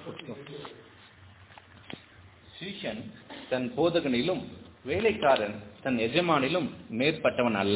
சீஷன் தன் போதகனிலும் வேலைக்காரன் தன் எஜமானிலும் மேற்பட்டவன் அல்ல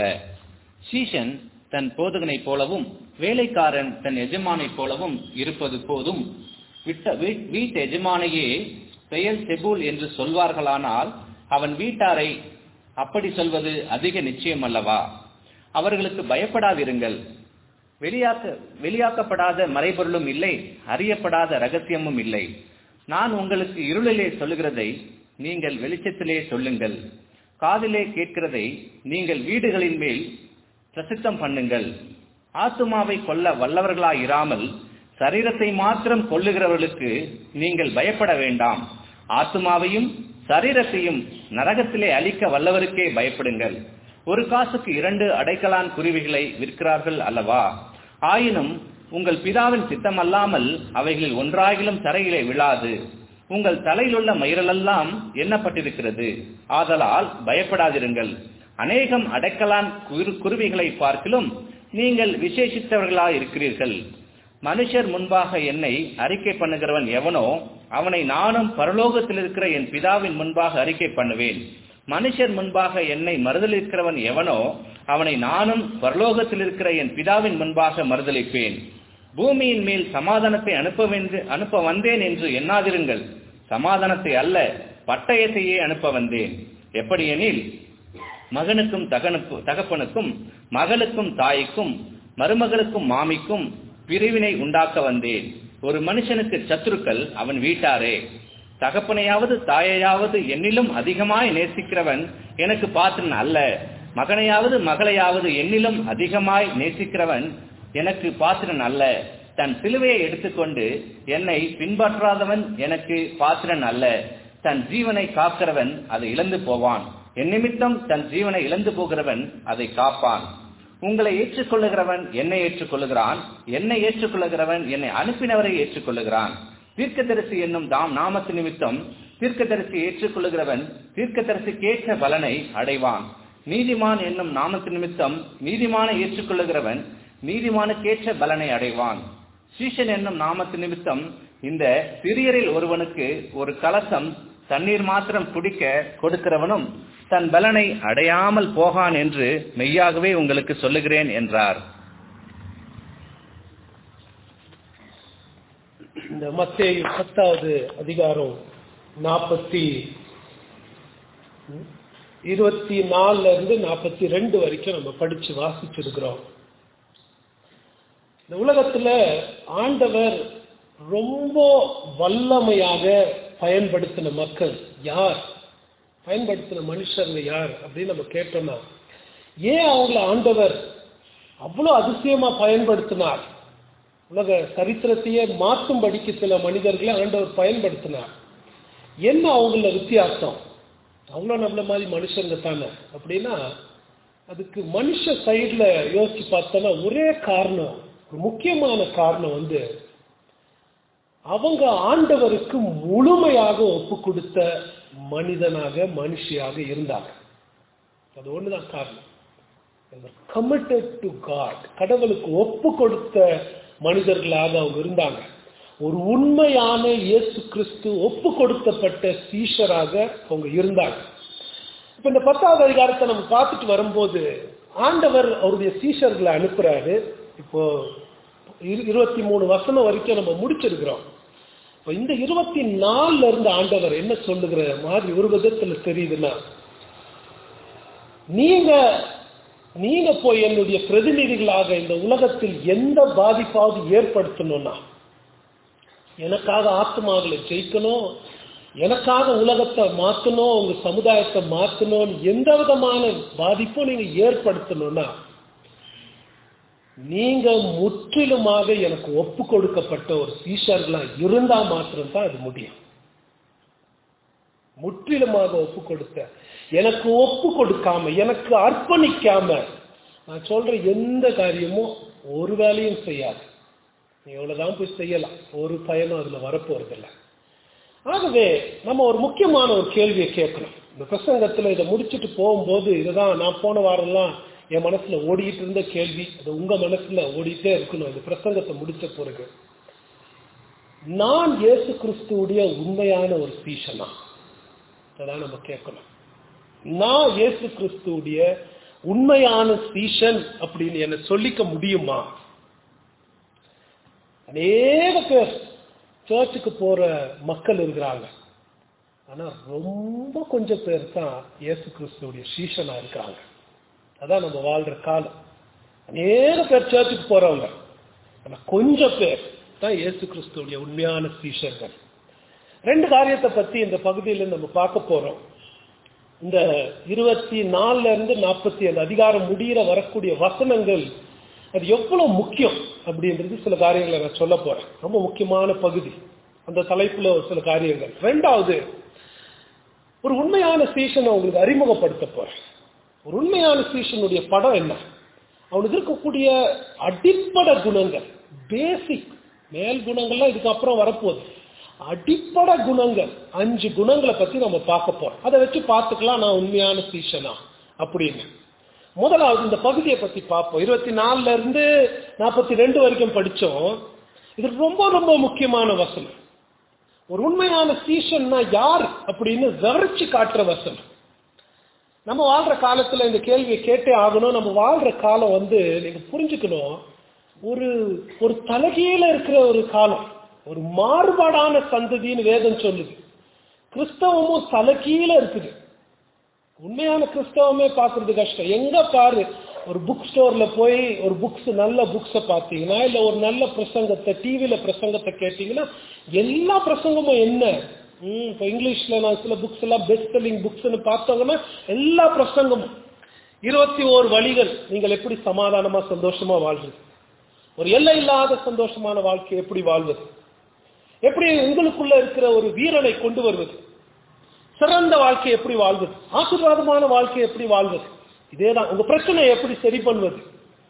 சீஷன் தன் போதகனைப் போலவும் வேலைக்காரன் தன் எஜமானைப் போலவும் இருப்பது போதும் விட்ட வீ- வீட்டு எஜமானையே பெயர் செபூல் என்று சொல்வார்களானால் அவன் வீட்டாரை அப்படி சொல்வது அதிக நிச்சயம் அல்லவா அவர்களுக்கு பயப்படாதிருங்கள் வெளியாக்க வெளியாக்கப்படாத மறைபொருளும் இல்லை அறியப்படாத ரகசியமும் இல்லை நான் உங்களுக்கு இருளிலே சொல்லுகிறதை நீங்கள் வெளிச்சத்திலே சொல்லுங்கள் காதிலே கேட்கிறதை நீங்கள் வீடுகளின் மேல் பிரசித்தம் பண்ணுங்கள் ஆத்துமாவை கொல்ல வல்லவர்களாயிராமல் சரீரத்தை மாத்திரம் கொல்லுகிறவர்களுக்கு நீங்கள் பயப்பட வேண்டாம் ஆத்துமாவையும் சரீரத்தையும் நரகத்திலே அழிக்க வல்லவருக்கே பயப்படுங்கள் ஒரு காசுக்கு இரண்டு அடைக்கலான் குருவிகளை விற்கிறார்கள் அல்லவா ஆயினும் உங்கள் பிதாவின் சித்தம் அல்லாமல் அவைகளில் ஒன்றாகிலும் தரையிலே விழாது உங்கள் தலையிலுள்ள மயிரெல்லாம் எண்ணப்பட்டிருக்கிறது ஆதலால் பயப்படாதிருங்கள் அநேகம் அடைக்கலான் குரு குருவிகளை பார்க்கிலும் நீங்கள் விசேஷித்தவர்களாய் இருக்கிறீர்கள் மனுஷர் முன்பாக என்னை அறிக்கை பண்ணுகிறவன் எவனோ அவனை நானும் பரலோகத்தில் இருக்கிற என் பிதாவின் முன்பாக அறிக்கை பண்ணுவேன் மனுஷர் முன்பாக என்னை மறுதலிக்கிறவன் எவனோ அவனை நானும் பரலோகத்தில் இருக்கிற என் பிதாவின் முன்பாக மறுதலிப்பேன் பூமியின் மேல் சமாதானத்தை அனுப்ப வென்று அனுப்ப வந்தேன் என்று எண்ணாதிருங்கள் சமாதானத்தை அல்ல பட்டயத்தையே அனுப்ப வந்தேன் எப்படியெனில் மகனுக்கும் தகனுக்கு தகப்பனுக்கும் மகளுக்கும் தாய்க்கும் மருமகளுக்கும் மாமிக்கும் பிரிவினை உண்டாக்க வந்தேன் ஒரு மனுஷனுக்கு சத்துருக்கள் அவன் வீட்டாரே தகப்பனையாவது தாயையாவது என்னிலும் அதிகமாய் நேசிக்கிறவன் எனக்கு பாத்திரன் அல்ல மகனையாவது மகளையாவது என்னிலும் அதிகமாய் நேசிக்கிறவன் எனக்கு பாத்திரன் அல்ல தன் சிலுவையை எடுத்துக்கொண்டு என்னை பின்பற்றாதவன் எனக்கு பாத்திரன் அல்ல தன் ஜீவனை காக்கிறவன் அதை இழந்து போவான் என் நிமித்தம் தன் ஜீவனை இழந்து போகிறவன் அதை காப்பான் உங்களை ஏற்றுக்கொள்ளுகிறவன் என்னை ஏற்றுக்கொள்ளுகிறான் என்னை ஏற்றுக்கொள்ளுகிறவன் என்னை அனுப்பினவரை ஏற்றுக்கொள்ளுகிறான் தீர்க்கதரிசி என்னும் தாம் நாமத்து நிமித்தம் தீர்க்கதரிசி ஏற்றுக்கொள்ளுகிறவன் தீர்க்கதரிசிக்கேற்ற பலனை அடைவான் நீதிமான் என்னும் நாமத்து நிமித்தம் நீதிமான ஏற்றுக்கொள்ளுகிறவன் நீதிமானுக்கேற்ற பலனை அடைவான் சீஷன் என்னும் நாமத்து நிமித்தம் இந்த சிறியரில் ஒருவனுக்கு ஒரு கலசம் தண்ணீர் மாத்திரம் குடிக்க கொடுக்கிறவனும் தன் பலனை அடையாமல் போகான் என்று மெய்யாகவே உங்களுக்கு சொல்லுகிறேன் என்றார் இந்த மத்தேயு பத்தாவது அதிகாரம் நாற்பத்தி இருபத்தி நாலுல இருந்து நாற்பத்தி ரெண்டு வரைக்கும் நம்ம படிச்சு வாசிச்சிருக்கிறோம் இந்த உலகத்துல ஆண்டவர் ரொம்ப வல்லமையாக பயன்படுத்தின மக்கள் யார் பயன்படுத்தின மனுஷங்க யார் அப்படின்னு நம்ம கேட்டோம்னா ஏன் அவங்கள ஆண்டவர் அவ்வளோ அதிசயமா பயன்படுத்தினார் உலக சரித்திரத்தையே மாற்றும்படிக்கு சில மனிதர்களை ஆண்டவர் பயன்படுத்தினார் என்ன அவங்கள வித்தியாசம் அவ்வளோ நம்மள மாதிரி மனுஷங்க தானே அப்படின்னா அதுக்கு மனுஷ சைடில் யோசிச்சு பார்த்தோன்னா ஒரே காரணம் ஒரு முக்கியமான காரணம் வந்து அவங்க ஆண்டவருக்கு முழுமையாக ஒப்பு கொடுத்த மனிதனாக மனுஷியாக இருந்தாங்க அது ஒண்ணுதான் காரணம் கமிட்டட் டு காட் கடவுளுக்கு ஒப்பு கொடுத்த மனிதர்களாக அவங்க இருந்தாங்க ஒரு உண்மையான இயேசு கிறிஸ்து ஒப்பு கொடுத்தப்பட்ட சீஷராக அவங்க இருந்தாங்க இப்ப இந்த பத்தாவது அதிகாரத்தை நம்ம பார்த்துட்டு வரும்போது ஆண்டவர் அவருடைய சீஷர்களை அனுப்புறாரு இப்போ இரு- இருபத்தி மூணு வசனம் வரைக்கும் நம்ம முடிச்சிருக்கிறோம் இப்போ இந்த இருபத்தி நாலுல இருந்து ஆண்டவர் என்ன சொல்லுகிற மாதிரி ஒரு விதத்துல தெரியுதுன்னா நீங்க நீங்க போய் என்னுடைய பிரதிநிதிகளாக இந்த உலகத்தில் எந்த பாதிப்பாவது ஏற்படுத்தணும்னா எனக்காக ஆத்மாக்களை ஜெயிக்கணும் எனக்காக உலகத்தை மாத்தணும் உங்க சமுதாயத்தை மாத்தணும் எந்த விதமான பாதிப்பும் நீங்க ஏற்படுத்தணும்னா நீங்க முற்றிலுமாக எனக்கு ஒப்பு கொடுக்கப்பட்ட ஒரு சீஷர்களா இருந்தா மாத்திரம்தான் அது முடியும் முற்றிலுமாக ஒப்பு கொடுத்த எனக்கு ஒப்பு கொடுக்காம எனக்கு அர்ப்பணிக்காம நான் சொல்ற எந்த காரியமும் ஒரு வேலையும் செய்யாது நீ எவ்வளவுதான் போய் செய்யலாம் ஒரு பயனும் அதுல வரப்போறதில்லை ஆகவே நம்ம ஒரு முக்கியமான ஒரு கேள்வியை கேட்கணும் இந்த பிரசங்கத்துல இதை முடிச்சுட்டு போகும்போது இதுதான் நான் போன வாரம்லாம் என் மனசுல ஓடிட்டு இருந்த கேள்வி அது உங்க மனசுல ஓடிட்டே இருக்கணும் இந்த பிரசங்கத்தை முடிச்ச பிறகு நான் இயேசு கிறிஸ்துவுடைய உண்மையான ஒரு சீஷனா அதான் நம்ம கேட்கணும் நான் இயேசு கிறிஸ்துவுடைய உண்மையான சீஷன் அப்படின்னு என்ன சொல்லிக்க முடியுமா அநேக பேர் சர்ச்சுக்கு போற மக்கள் இருக்கிறாங்க ஆனா ரொம்ப கொஞ்சம் பேர் தான் இயேசு கிறிஸ்துவுடைய சீஷனா இருக்காங்க அதான் நம்ம வாழ்ற காலம் அநேக பேர் சர்ச்சுக்கு போறவங்க ஆனா கொஞ்சம் பேர் தான் இயேசு கிறிஸ்துவுடைய உண்மையான சீஷர்கள் ரெண்டு காரியத்தை பத்தி இந்த பகுதியில் நம்ம பார்க்க போறோம் இந்த இருபத்தி நாலுல இருந்து நாற்பத்தி ஏழு அதிகாரம் முடிகிற வரக்கூடிய வசனங்கள் அது எவ்வளவு முக்கியம் அப்படின்றது சில காரியங்களை நான் சொல்ல போறேன் ரொம்ப முக்கியமான பகுதி அந்த தலைப்புல ஒரு சில காரியங்கள் ரெண்டாவது ஒரு உண்மையான சீசனை உங்களுக்கு அறிமுகப்படுத்த போறேன் ஒரு உண்மையான சீசனுடைய படம் என்ன அவனுக்கு இருக்கக்கூடிய அடிப்படை குணங்கள் பேசிக் மேல் குணங்கள்லாம் இதுக்கப்புறம் வரப்போகுது அடிப்படை குணங்கள் அஞ்சு குணங்களை பத்தி நம்ம பார்க்க போறோம் அதை வச்சு பார்த்துக்கலாம் நான் உண்மையான சீசனா அப்படின்னு முதலாவது இந்த பகுதியை பத்தி பார்ப்போம் இருபத்தி நாலுல இருந்து நாற்பத்தி ரெண்டு வரைக்கும் படிச்சோம் இது ரொம்ப ரொம்ப முக்கியமான வசனம் ஒரு உண்மையான சீசன்னா யார் அப்படின்னு விவரிச்சு காட்டுற வசனம் நம்ம வாழ்ற காலத்துல இந்த கேள்வியை கேட்டே ஆகணும் நம்ம வாழ்ற காலம் வந்து நீங்க புரிஞ்சுக்கணும் ஒரு ஒரு தலகையில இருக்கிற ஒரு காலம் ஒரு மாறுபாடான சந்ததின்னு வேதம் சொல்லுது கிறிஸ்தவமும் தலைகீழ இருக்குது உண்மையான கிறிஸ்தவமே பார்க்கறது கஷ்டம் எங்க பாரு ஒரு புக் ஸ்டோர்ல போய் ஒரு புக்ஸ் நல்ல புக்ஸை பார்த்தீங்கன்னா இல்ல ஒரு நல்ல பிரசங்கத்தை டிவியில பிரசங்கத்தை கேட்டீங்கன்னா எல்லா பிரசங்கமும் என்ன ம் இப்போ இங்கிலீஷ்ல நான் சில புக்ஸ் எல்லாம் பெஸ்ட் செல்லிங் புக்ஸ்னு பார்த்தோங்கன்னா எல்லா பிரசங்கமும் இருபத்தி ஓரு வழிகள் நீங்கள் எப்படி சமாதானமா சந்தோஷமா வாழ்றது ஒரு எல்லை இல்லாத சந்தோஷமான வாழ்க்கை எப்படி வாழ்வது எப்படி உங்களுக்குள்ள இருக்கிற ஒரு வீரனை கொண்டு வருவது சிறந்த வாழ்க்கை எப்படி வாழ்வது ஆசீர்வாதமான வாழ்க்கை எப்படி வாழ்வது இதேதான் உங்க பிரச்சனையை எப்படி சரி பண்ணுவது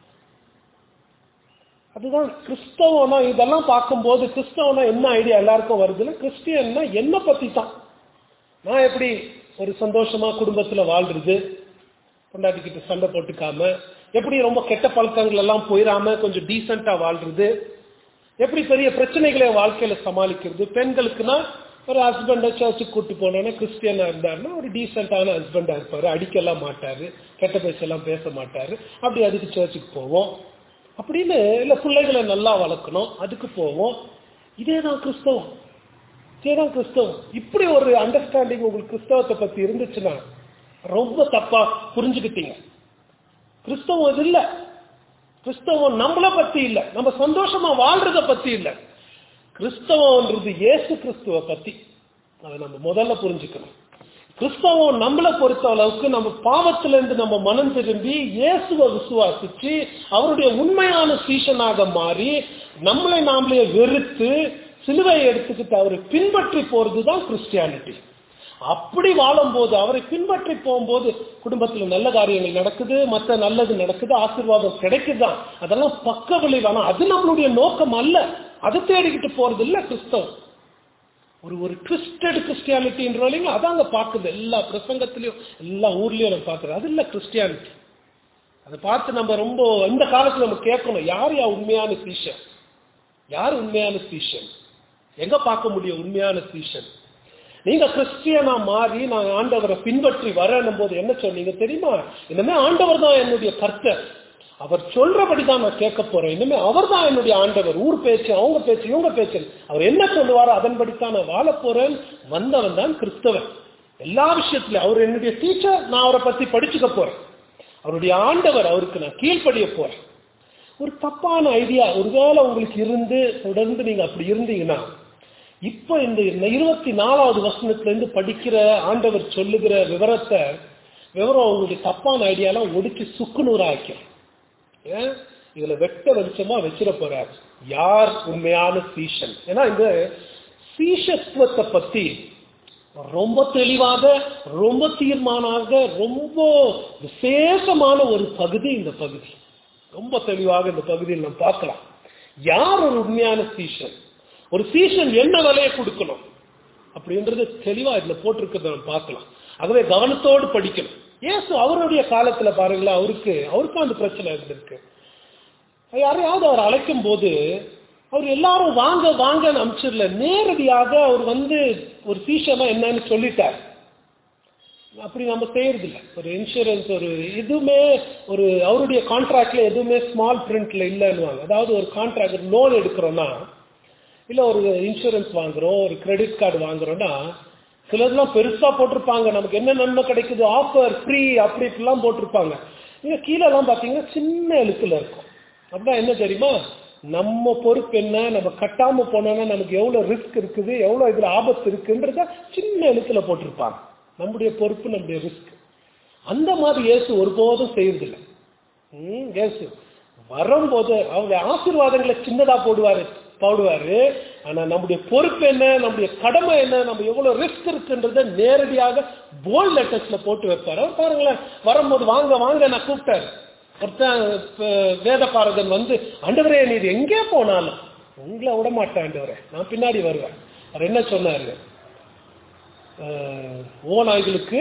அதுதான் கிறிஸ்தவனா இதெல்லாம் பார்க்கும்போது கிறிஸ்தவனா என்ன ஐடியா எல்லாருக்கும் வருதுன்னா கிறிஸ்டியன்னா என்ன பத்தி தான் நான் எப்படி ஒரு சந்தோஷமா குடும்பத்துல வாழ்றது பொண்டாட்டிக்கிட்ட சண்டை போட்டுக்காம எப்படி ரொம்ப கெட்ட பழக்கங்கள் எல்லாம் போயிடாம கொஞ்சம் டீசெண்டா வாழ்றது எப்படி பெரிய பிரச்சனைகளை வாழ்க்கையில சமாளிக்கிறது பெண்களுக்குன்னா ஒரு ஹஸ்பண்டை சர்ச்சுக்கு கூட்டு போனோன்னா கிறிஸ்டியனா இருந்தாருன்னா ஒரு டீசெண்டான ஹஸ்பண்டா இருப்பாரு அடிக்கலாம் மாட்டாரு கெட்ட பேச்செல்லாம் பேச மாட்டாரு அப்படி அதுக்கு சர்ச்சுக்கு போவோம் அப்படின்னு இல்ல பிள்ளைகளை நல்லா வளர்க்கணும் அதுக்கு போவோம் இதே தான் கிறிஸ்தவம் இதே தான் கிறிஸ்தவம் இப்படி ஒரு அண்டர்ஸ்டாண்டிங் உங்களுக்கு கிறிஸ்தவத்தை பத்தி இருந்துச்சுன்னா ரொம்ப தப்பா புரிஞ்சுக்கிட்டீங்க கிறிஸ்தவம் இது இல்ல கிறிஸ்தவம் நம்மள பத்தி இல்ல நம்ம சந்தோஷமா வாழ்றத பத்தி இல்ல கிறிஸ்தவம்ன்றது இயேசு கிறிஸ்துவ பத்தி அதை நம்ம முதல்ல புரிஞ்சுக்கணும் கிறிஸ்தவம் நம்மளை பொறுத்த அளவுக்கு நம்ம பாவத்துல இருந்து நம்ம மனம் திரும்பி இயேசுவை விசுவாசிச்சு அவருடைய உண்மையான சீஷனாக மாறி நம்மளை நாமளே வெறுத்து சிலுவையை எடுத்துக்கிட்டு அவரை பின்பற்றி போறதுதான் கிறிஸ்டியானிட்டி அப்படி வாழும்போது அவரை பின்பற்றி போகும்போது குடும்பத்துல நல்ல காரியங்கள் நடக்குது மற்ற நல்லது நடக்குது ஆசீர்வாதம் கிடைக்குதான் அதெல்லாம் பக்க விளைவான அது நம்மளுடைய நோக்கம் அல்ல அதை தேடிக்கிட்டு போறது இல்ல கிறிஸ்தவம் ஒரு ஒரு கிறிஸ்டட் கிறிஸ்டியானிட்டின்ற இல்லைங்களா அதாங்க பார்க்குது எல்லா பிரசங்கத்திலையும் எல்லா ஊர்லயும் நம்ம பார்க்குறது அது இல்ல கிறிஸ்டியானிட்டி அதை பார்த்து நம்ம ரொம்ப இந்த காலத்துல நம்ம கேட்கணும் யார் யா உண்மையான சீஷன் யார் உண்மையான சீஷன் எங்க பார்க்க முடியும் உண்மையான சீஷன் நீங்க கிறிஸ்டியனா மாறி நான் ஆண்டவரை பின்பற்றி வரணும் போது என்ன சொன்னீங்க தெரியுமா இனிமே ஆண்டவர் தான் என்னுடைய கர்த்தர் அவர் சொல்றபடி தான் நான் கேட்க போறேன் இனிமே அவர் தான் என்னுடைய ஆண்டவர் ஊர் பேச்சு அவங்க பேச்சு இவங்க பேச்சு அவர் என்ன சொல்லுவாரோ அதன்படி தான் நான் வாழ போறேன் வந்தவன் தான் கிறிஸ்தவன் எல்லா விஷயத்திலும் அவர் என்னுடைய டீச்சர் நான் அவரை பத்தி படிச்சுக்க போறேன் அவருடைய ஆண்டவர் அவருக்கு நான் கீழ்ப்படிய போறேன் ஒரு தப்பான ஐடியா ஒருவேளை உங்களுக்கு இருந்து தொடர்ந்து நீங்க அப்படி இருந்தீங்கன்னா இப்ப இந்த இருபத்தி நாலாவது வசனத்துல இருந்து படிக்கிற ஆண்டவர் சொல்லுகிற விவரத்தை விவரம் உங்களுடைய தப்பான ஐடியாலாம் ஒடுக்கி சுக்குநூறாக்கும் ஏன் இதுல வெட்ட வெளிச்சமா வச்சிட போறார் யார் உண்மையான சீஷன் ஏன்னா இந்த சீஷத்துவத்தை பத்தி ரொம்ப தெளிவாக ரொம்ப தீர்மானமாக ரொம்ப விசேஷமான ஒரு பகுதி இந்த பகுதி ரொம்ப தெளிவாக இந்த பகுதியில் நம்ம பார்க்கலாம் யார் ஒரு உண்மையான சீஷன் ஒரு சீசன் என்ன விலையை கொடுக்கணும் அப்படின்றது தெளிவா இதுல போட்டிருக்கிறத நம்ம பார்க்கலாம் ஆகவே கவனத்தோடு படிக்கணும் ஏசு அவருடைய காலத்துல பாருங்களேன் அவருக்கு அவருக்கும் அந்த பிரச்சனை இருந்திருக்கு யாரையாவது அவர் அழைக்கும் போது அவர் எல்லாரும் வாங்க வாங்கன்னு அனுப்பிச்சிடல நேரடியாக அவர் வந்து ஒரு சீஷனா என்னன்னு சொல்லிட்டார் அப்படி நம்ம செய்யறதில்ல ஒரு இன்சூரன்ஸ் ஒரு எதுவுமே ஒரு அவருடைய கான்ட்ராக்ட்ல எதுவுமே ஸ்மால் பிரிண்ட்ல இல்லைன்னுவாங்க அதாவது ஒரு கான்ட்ராக்ட் லோன் எடுக்கிறோம்னா இல்ல ஒரு இன்சூரன்ஸ் வாங்குறோம் ஒரு கிரெடிட் கார்டு வாங்குறோம்னா சிலர்லாம் பெருசா போட்டிருப்பாங்க நமக்கு என்ன நன்மை கிடைக்குது ஆஃபர் ஃப்ரீ அப்படி இப்படிலாம் போட்டிருப்பாங்க இங்க கீழே எல்லாம் பாத்தீங்கன்னா சின்ன எழுத்துல இருக்கும் அப்படின்னா என்ன தெரியுமா நம்ம பொறுப்பு என்ன நம்ம கட்டாம போனோம்னா நமக்கு எவ்வளவு ரிஸ்க் இருக்குது எவ்வளவு இதுல ஆபத்து இருக்குன்றத சின்ன எழுத்துல போட்டிருப்பாங்க நம்முடைய பொறுப்பு நம்முடைய ரிஸ்க் அந்த மாதிரி இயேசு ஒருபோதும் செய்யறதில்லை ம் இயேசு வரும்போது அவருடைய ஆசீர்வாதங்களை சின்னதா போடுவாரு போடுவாரு ஆனா நம்முடைய பொறுப்பு என்ன நம்முடைய கடமை என்ன நம்ம எவ்வளவு ரிஸ்க் இருக்குன்றத நேரடியாக போல்ட் லெட்டர்ஸ்ல போட்டு வைப்பாரு அவர் பாருங்களேன் வரும்போது வாங்க வாங்க நான் கூப்பிட்டாரு ஒருத்தன் இப்ப வேத பாரதன் வந்து ஆண்டவரே நீர் எங்கே போனாலும் உங்களை விட மாட்டேன் ஆண்டவரே நான் பின்னாடி வருவேன் அவர் என்ன சொன்னாரு அஹ், ஓநாய்களுக்கு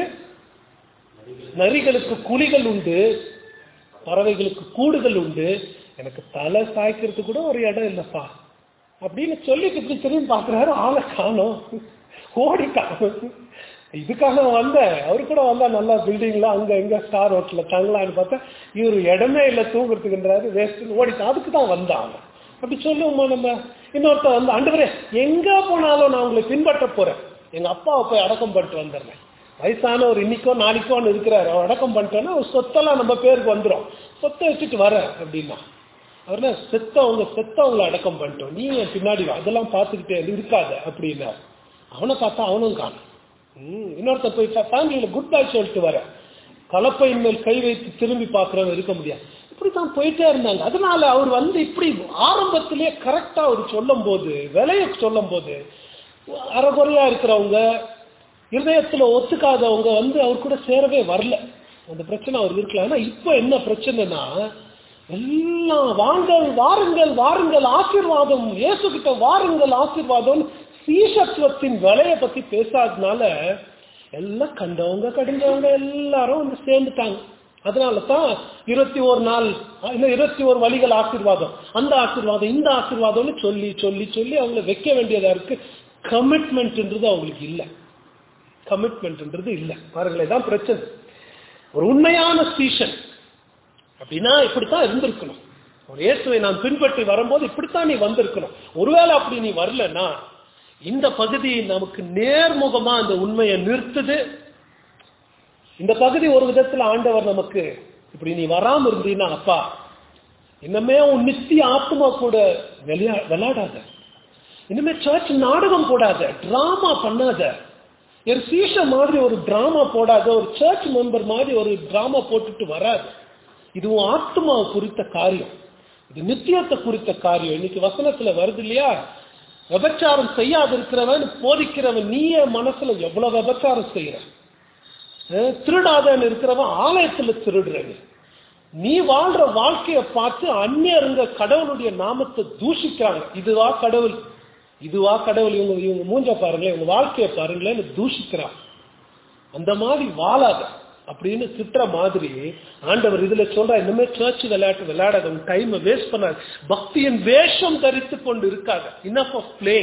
நரிகளுக்கு குழிகள் உண்டு பறவைகளுக்கு கூடுகள் உண்டு எனக்கு தலை சாய்க்கிறதுக்கு கூட ஒரு இடம் இல்லப்பா அப்படின்னு சொல்லிட்டு இப்படி திரும்பி பாக்குறாரு ஆளை காணோம் ஓடிட்டான் இதுக்காக வந்த அவரு கூட வந்தா நல்லா பில்டிங்ல அங்க எங்க ஸ்டார் ஹோட்டல்ல தங்கலான்னு பார்த்தா இவரு இடமே இல்லை தூங்குறதுக்குன்றாரு வேஸ்ட் ஓடிட்டான் அதுக்கு தான் வந்தான் அப்படி சொல்லுவோமா நம்ம இன்னொருத்தர் வந்து ஆண்டவரே எங்க போனாலும் நான் உங்களை பின்பற்ற போறேன் எங்க அப்பாவை போய் அடக்கம் பண்ணிட்டு வந்துடுறேன் வயசானவர் இன்னைக்கோ நாளைக்கோன்னு இருக்கிறாரு அவர் அடக்கம் பண்ணிட்டோன்னா அவர் சொத்தெல்லாம் நம்ம பேருக்கு வந்துடும் சொத்தை வச்சுட்டு வர அப்படின்னா அவர்னா செத்தவங்க செத்தவங்களை அடக்கம் பண்ணிட்டோம் நீ என் பின்னாடி வா அதெல்லாம் பார்த்துக்கிட்டே இரு, இருக்காத அப்படின்னா அவனை பார்த்தா அவனும் காணும் ம், இன்னொருத்தர் போய் ஃபேமிலியில குட் பை சொல்லிட்டு வர கலப்பையின் மேல் கை வைத்து திரும்பி பார்க்கறவன் இருக்க முடியாது இப்படி தான் போயிட்டே இருந்தாங்க அதனால அவர் வந்து இப்படி ஆரம்பத்திலே கரெக்டா அவர் சொல்லும் போது விலைய சொல்லும் போது அறகுறையா இருக்கிறவங்க இருதயத்துல ஒத்துக்காதவங்க வந்து அவர் கூட சேரவே வரல அந்த பிரச்சனை அவர் இருக்கலாம் ஆனா இப்போ என்ன பிரச்சனைனா எல்லாம் வாங்கள் வாருங்கள் வாருங்கள் ஆசீர்வாதம் இயேசு கிட்ட வாருங்கள் ஆசீர்வாதம் சீஷத்துவத்தின் விலையை பத்தி பேசாதனால எல்லாம் கண்டவங்க கடிஞ்சவங்க எல்லாரும் வந்து சேர்ந்துட்டாங்க அதனால தான் இருபத்தி ஒரு நாள் இல்ல இருபத்தி ஒரு வழிகள் ஆசீர்வாதம் அந்த ஆசீர்வாதம் இந்த ஆசீர்வாதம்னு சொல்லி சொல்லி சொல்லி அவங்கள வைக்க வேண்டியதா இருக்கு கமிட்மெண்ட்ன்றது அவங்களுக்கு இல்லை கமிட்மெண்ட்ன்றது இல்லை பாருங்களேன் தான் பிரச்சனை ஒரு உண்மையான சீஷன் அப்படின்னா இப்படித்தான் இருந்திருக்கணும் ஒரு இயேசுவை நான் பின்பற்றி வரும்போது இப்படித்தான் நீ வந்திருக்கணும் ஒருவேளை அப்படி நீ வரலன்னா இந்த பகுதி நமக்கு நேர்முகமா அந்த உண்மையை நிறுத்துது இந்த பகுதி ஒரு விதத்துல ஆண்டவர் நமக்கு இப்படி நீ வராம இருந்தீன்னா அப்பா இன்னமே உன் நித்திய ஆத்மா கூட விளையா விளையாடாத இனிமே சர்ச் நாடகம் போடாத டிராமா பண்ணாத ஒரு சீஷ மாதிரி ஒரு டிராமா போடாத ஒரு சர்ச் மெம்பர் மாதிரி ஒரு டிராமா போட்டுட்டு வராது இது உன் ஆத்மாவை குறித்த காரியம் இது நித்தியத்தை குறித்த காரியம் இன்னைக்கு வசனத்துல வருது இல்லையா விபச்சாரம் செய்யாது இருக்கிறவன் போதிக்கிறவன் நீயே மனசுல எவ்வளவு விபச்சாரம் செய்யற அஹ் திருடாதன்னு இருக்கிறவன் ஆலயத்துல திருடுறவன் நீ வாழ்ற வாழ்க்கைய பார்த்து அந்நியருங்க கடவுளுடைய நாமத்தை தூஷிக்கிறாங்க இதுவா கடவுள் இதுவா கடவுள் இவங்க இவங்க மூஞ்ச பாருங்களேன் இவங்க வாழ்க்கைய பாருங்களேன் தூஷிக்கிறான் அந்த மாதிரி வாழாத அப்படின்னு திட்டுற மாதிரி ஆண்டவர் இதுல சொல்ற இனிமே சர்ச் விளையாட்டு விளையாடாத உன் டைமை வேஸ்ட் பண்ணாது பக்தியின் வேஷம் தரித்து கொண்டு இருக்காத இனஃப் ஆஃப் பிளே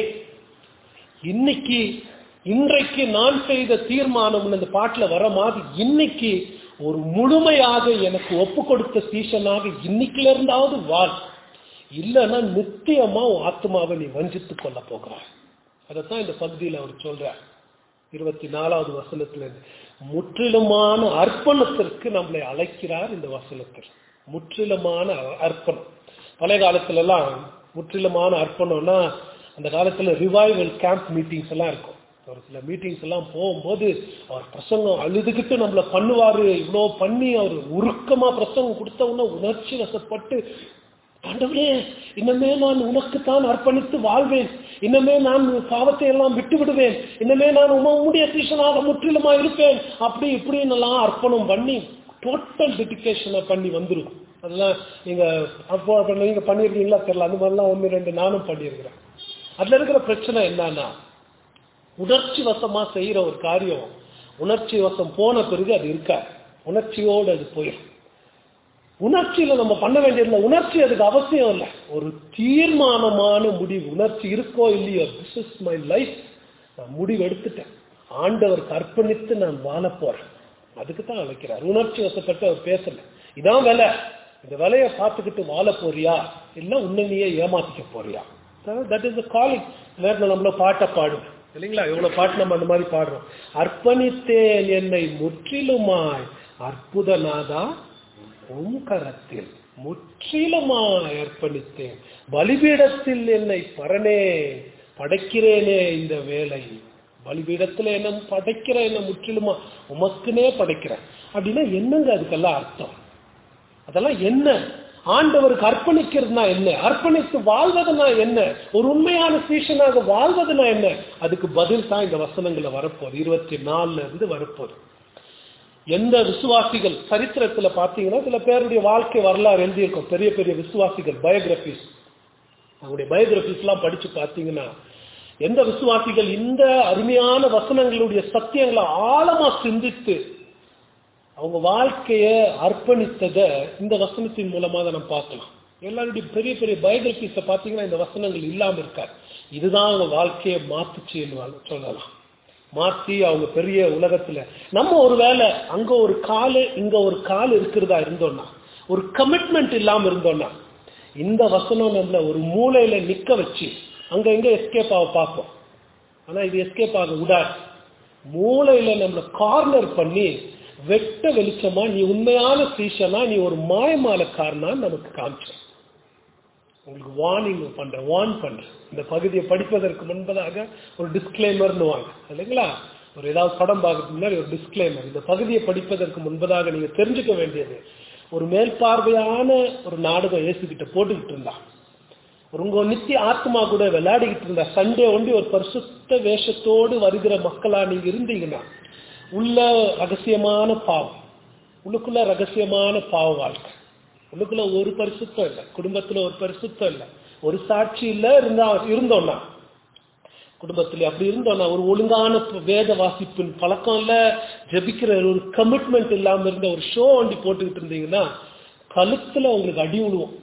இன்னைக்கு இன்றைக்கு நான் செய்த தீர்மானம் அந்த பாட்டுல வர மாதிரி இன்னைக்கு ஒரு முழுமையாக எனக்கு ஒப்பு கொடுத்த சீசனாக இன்னைக்குல இருந்தாவது வாழ் இல்லைன்னா நித்தியமா உன் ஆத்மாவை நீ வஞ்சித்துக் கொள்ள போகிறாய் அதைத்தான் இந்த பகுதியில் அவர் சொல்றார் இருபத்தி நாலாவது வசனத்துல இருந்து. முற்றிலுமான அர்ப்பணத்திற்கு நம்மளை அழைக்கிறார் இந்த வசனத்தில் முற்றிலுமான அர்ப்பணம் பழைய காலத்துல எல்லாம் முற்றிலுமான அர்ப்பணம்னா அந்த காலத்துல ரிவைவல் கேம்ப் மீட்டிங்ஸ் எல்லாம் இருக்கும் ஒரு சில மீட்டிங்ஸ் எல்லாம் போகும்போது அவர் பிரசங்கம் அழுதுகிட்டு நம்மளை பண்ணுவாரு இவ்வளோ பண்ணி அவர் உருக்கமா பிரசங்கம் கொடுத்த உடனே உணர்ச்சி வசப்பட்டு ஆண்டவரே இன்னமே நான் உனக்குத்தான் அர்ப்பணித்து வாழ்வேன் இன்னமே நான் பாவத்தை எல்லாம் விட்டு விடுவேன் இன்னமே நான் உம்முடைய சீசனாக முற்றிலுமா இருப்பேன் அப்படி இப்படின்னு எல்லாம் அர்ப்பணம் பண்ணி டோட்டல் டெடிகேஷனை பண்ணி வந்துரும் அதெல்லாம் நீங்க அப்போ அப்ப நீங்க பண்ணிருக்கீங்களா தெரியல அந்த மாதிரிலாம் ஒன்று ரெண்டு நானும் பண்ணியிருக்கிறேன் அதுல இருக்கிற பிரச்சனை என்னன்னா உணர்ச்சி வசமா செய்யற ஒரு காரியம் உணர்ச்சி வசம் போன பிறகு அது இருக்காது உணர்ச்சியோடு அது போயிடும் உணர்ச்சியில நம்ம பண்ண வேண்டியதில்லை உணர்ச்சி அதுக்கு அவசியம் இல்லை ஒரு தீர்மானமான முடிவு உணர்ச்சி இருக்கோ இல்லையோ திஸ் இஸ் மை லைஃப் நான் முடிவு எடுத்துட்டேன் ஆண்டவருக்கு அர்ப்பணித்து நான் வாழ போறேன் அதுக்கு தான் அழைக்கிறார் உணர்ச்சி வசப்பட்டு அவர் பேசல இதான் விலை இந்த விலையை பார்த்துக்கிட்டு வாழ போறியா இல்லை உன்னை நீயே ஏமாத்திக்க போறியா தட் இஸ் காலிங் நேரத்தில் நம்மள பாட்டை பாடும் இல்லைங்களா எவ்வளவு பாட்டு நம்ம அந்த மாதிரி பாடுறோம் அர்ப்பணித்தேன் என்னை முற்றிலுமாய் அற்புதநாதா உம் கரத்தில் முற்றிலுமாய் அர்ப்பணித்தேன் பலிபீடத்தில் என்னை பரனே படைக்கிறேனே இந்த வேலை பலிபீடத்துல என்ன படைக்கிற என்ன முற்றிலுமா உமக்குனே படைக்கிறேன் அப்படின்னா என்னங்க அதுக்கெல்லாம் அர்த்தம் அதெல்லாம் என்ன ஆண்டவருக்கு அர்ப்பணிக்கிறதுனா என்ன அர்ப்பணித்து வாழ்வதுனா என்ன ஒரு உண்மையான சீஷனாக வாழ்வதுனா என்ன அதுக்கு பதில் தான் இந்த வசனங்களை வரப்போகுது இருபத்தி நாலுல இருந்து வரப்போகுது எந்த விசுவாசிகள் சரித்திரத்துல பாத்தீங்கன்னா சில பேருடைய வாழ்க்கை வரலாறு எழுதியிருக்கும் பெரிய பெரிய விசுவாசிகள் பயோகிராபிஸ் அவங்களுடைய பயோகிராபிஸ் எல்லாம் படிச்சு பாத்தீங்கன்னா எந்த விசுவாசிகள் இந்த அருமையான வசனங்களுடைய சத்தியங்களை ஆழமா சிந்தித்து அவங்க வாழ்க்கைய அர்ப்பணித்ததை இந்த வசனத்தின் மூலமா தான் நம்ம பார்க்கலாம் எல்லாருடைய பெரிய பெரிய பயோகிராபிஸ பாத்தீங்கன்னா இந்த வசனங்கள் இல்லாம இருக்காது இதுதான் அவங்க வாழ்க்கையை மாத்துச்சுன்னு சொல்லலாம் மாற்றி அவங்க பெரிய உலகத்துல நம்ம ஒருவேளை அங்க ஒரு காலு இங்க ஒரு கால் இருக்கிறதா இருந்தோம்னா ஒரு கமிட்மெண்ட் இல்லாம இருந்தோம்னா இந்த வசனம் நம்மள ஒரு மூலையில நிக்க வச்சு அங்க எங்க எஸ்கேப் ஆக பார்ப்போம் ஆனா இது எஸ்கேப் ஆக விடாது மூளையில நம்மள கார்னர் பண்ணி வெட்ட வெளிச்சமா நீ உண்மையான சீஷனா நீ ஒரு மாயமாலக்காரனா நமக்கு காமிச்சோம் உங்களுக்கு வார்னிங் பண்றேன் வார்ன் பண்றேன் இந்த பகுதியை படிப்பதற்கு முன்பதாக ஒரு டிஸ்கிளைமர்னு வாங்க இல்லைங்களா ஒரு ஏதாவது படம் பார்க்கறதுக்கு முன்னாடி ஒரு டிஸ்கிளைமர் இந்த பகுதியை படிப்பதற்கு முன்பதாக நீங்க தெரிஞ்சுக்க வேண்டியது ஒரு மேல்பார்வையான ஒரு நாடகம் இயேசுகிட்ட போட்டுக்கிட்டு இருந்தா ஒரு உங்க நித்திய ஆத்மா கூட விளையாடிக்கிட்டு இருந்தா சண்டே ஒண்டி ஒரு பரிசுத்த வேஷத்தோடு வருகிற மக்களா நீங்க இருந்தீங்கன்னா உள்ள ரகசியமான பாவம் உள்ளுக்குள்ள ரகசியமான பாவ வாழ்க்கை உள்ளுக்குள்ள ஒரு பரிசுத்தம் இல்லை குடும்பத்துல ஒரு பரிசுத்தம் இல்லை ஒரு சாட்சி இல்ல இருந்தா இருந்தோம்னா குடும்பத்துல அப்படி இருந்தோம்னா ஒரு ஒழுங்கான வேத வாசிப்பின் பழக்கம் இல்ல ஜபிக்கிற ஒரு கமிட்மெண்ட் இல்லாம இருந்த ஒரு ஷோ வண்டி போட்டுக்கிட்டு இருந்தீங்கன்னா கழுத்துல உங்களுக்கு அடி விழுவோம்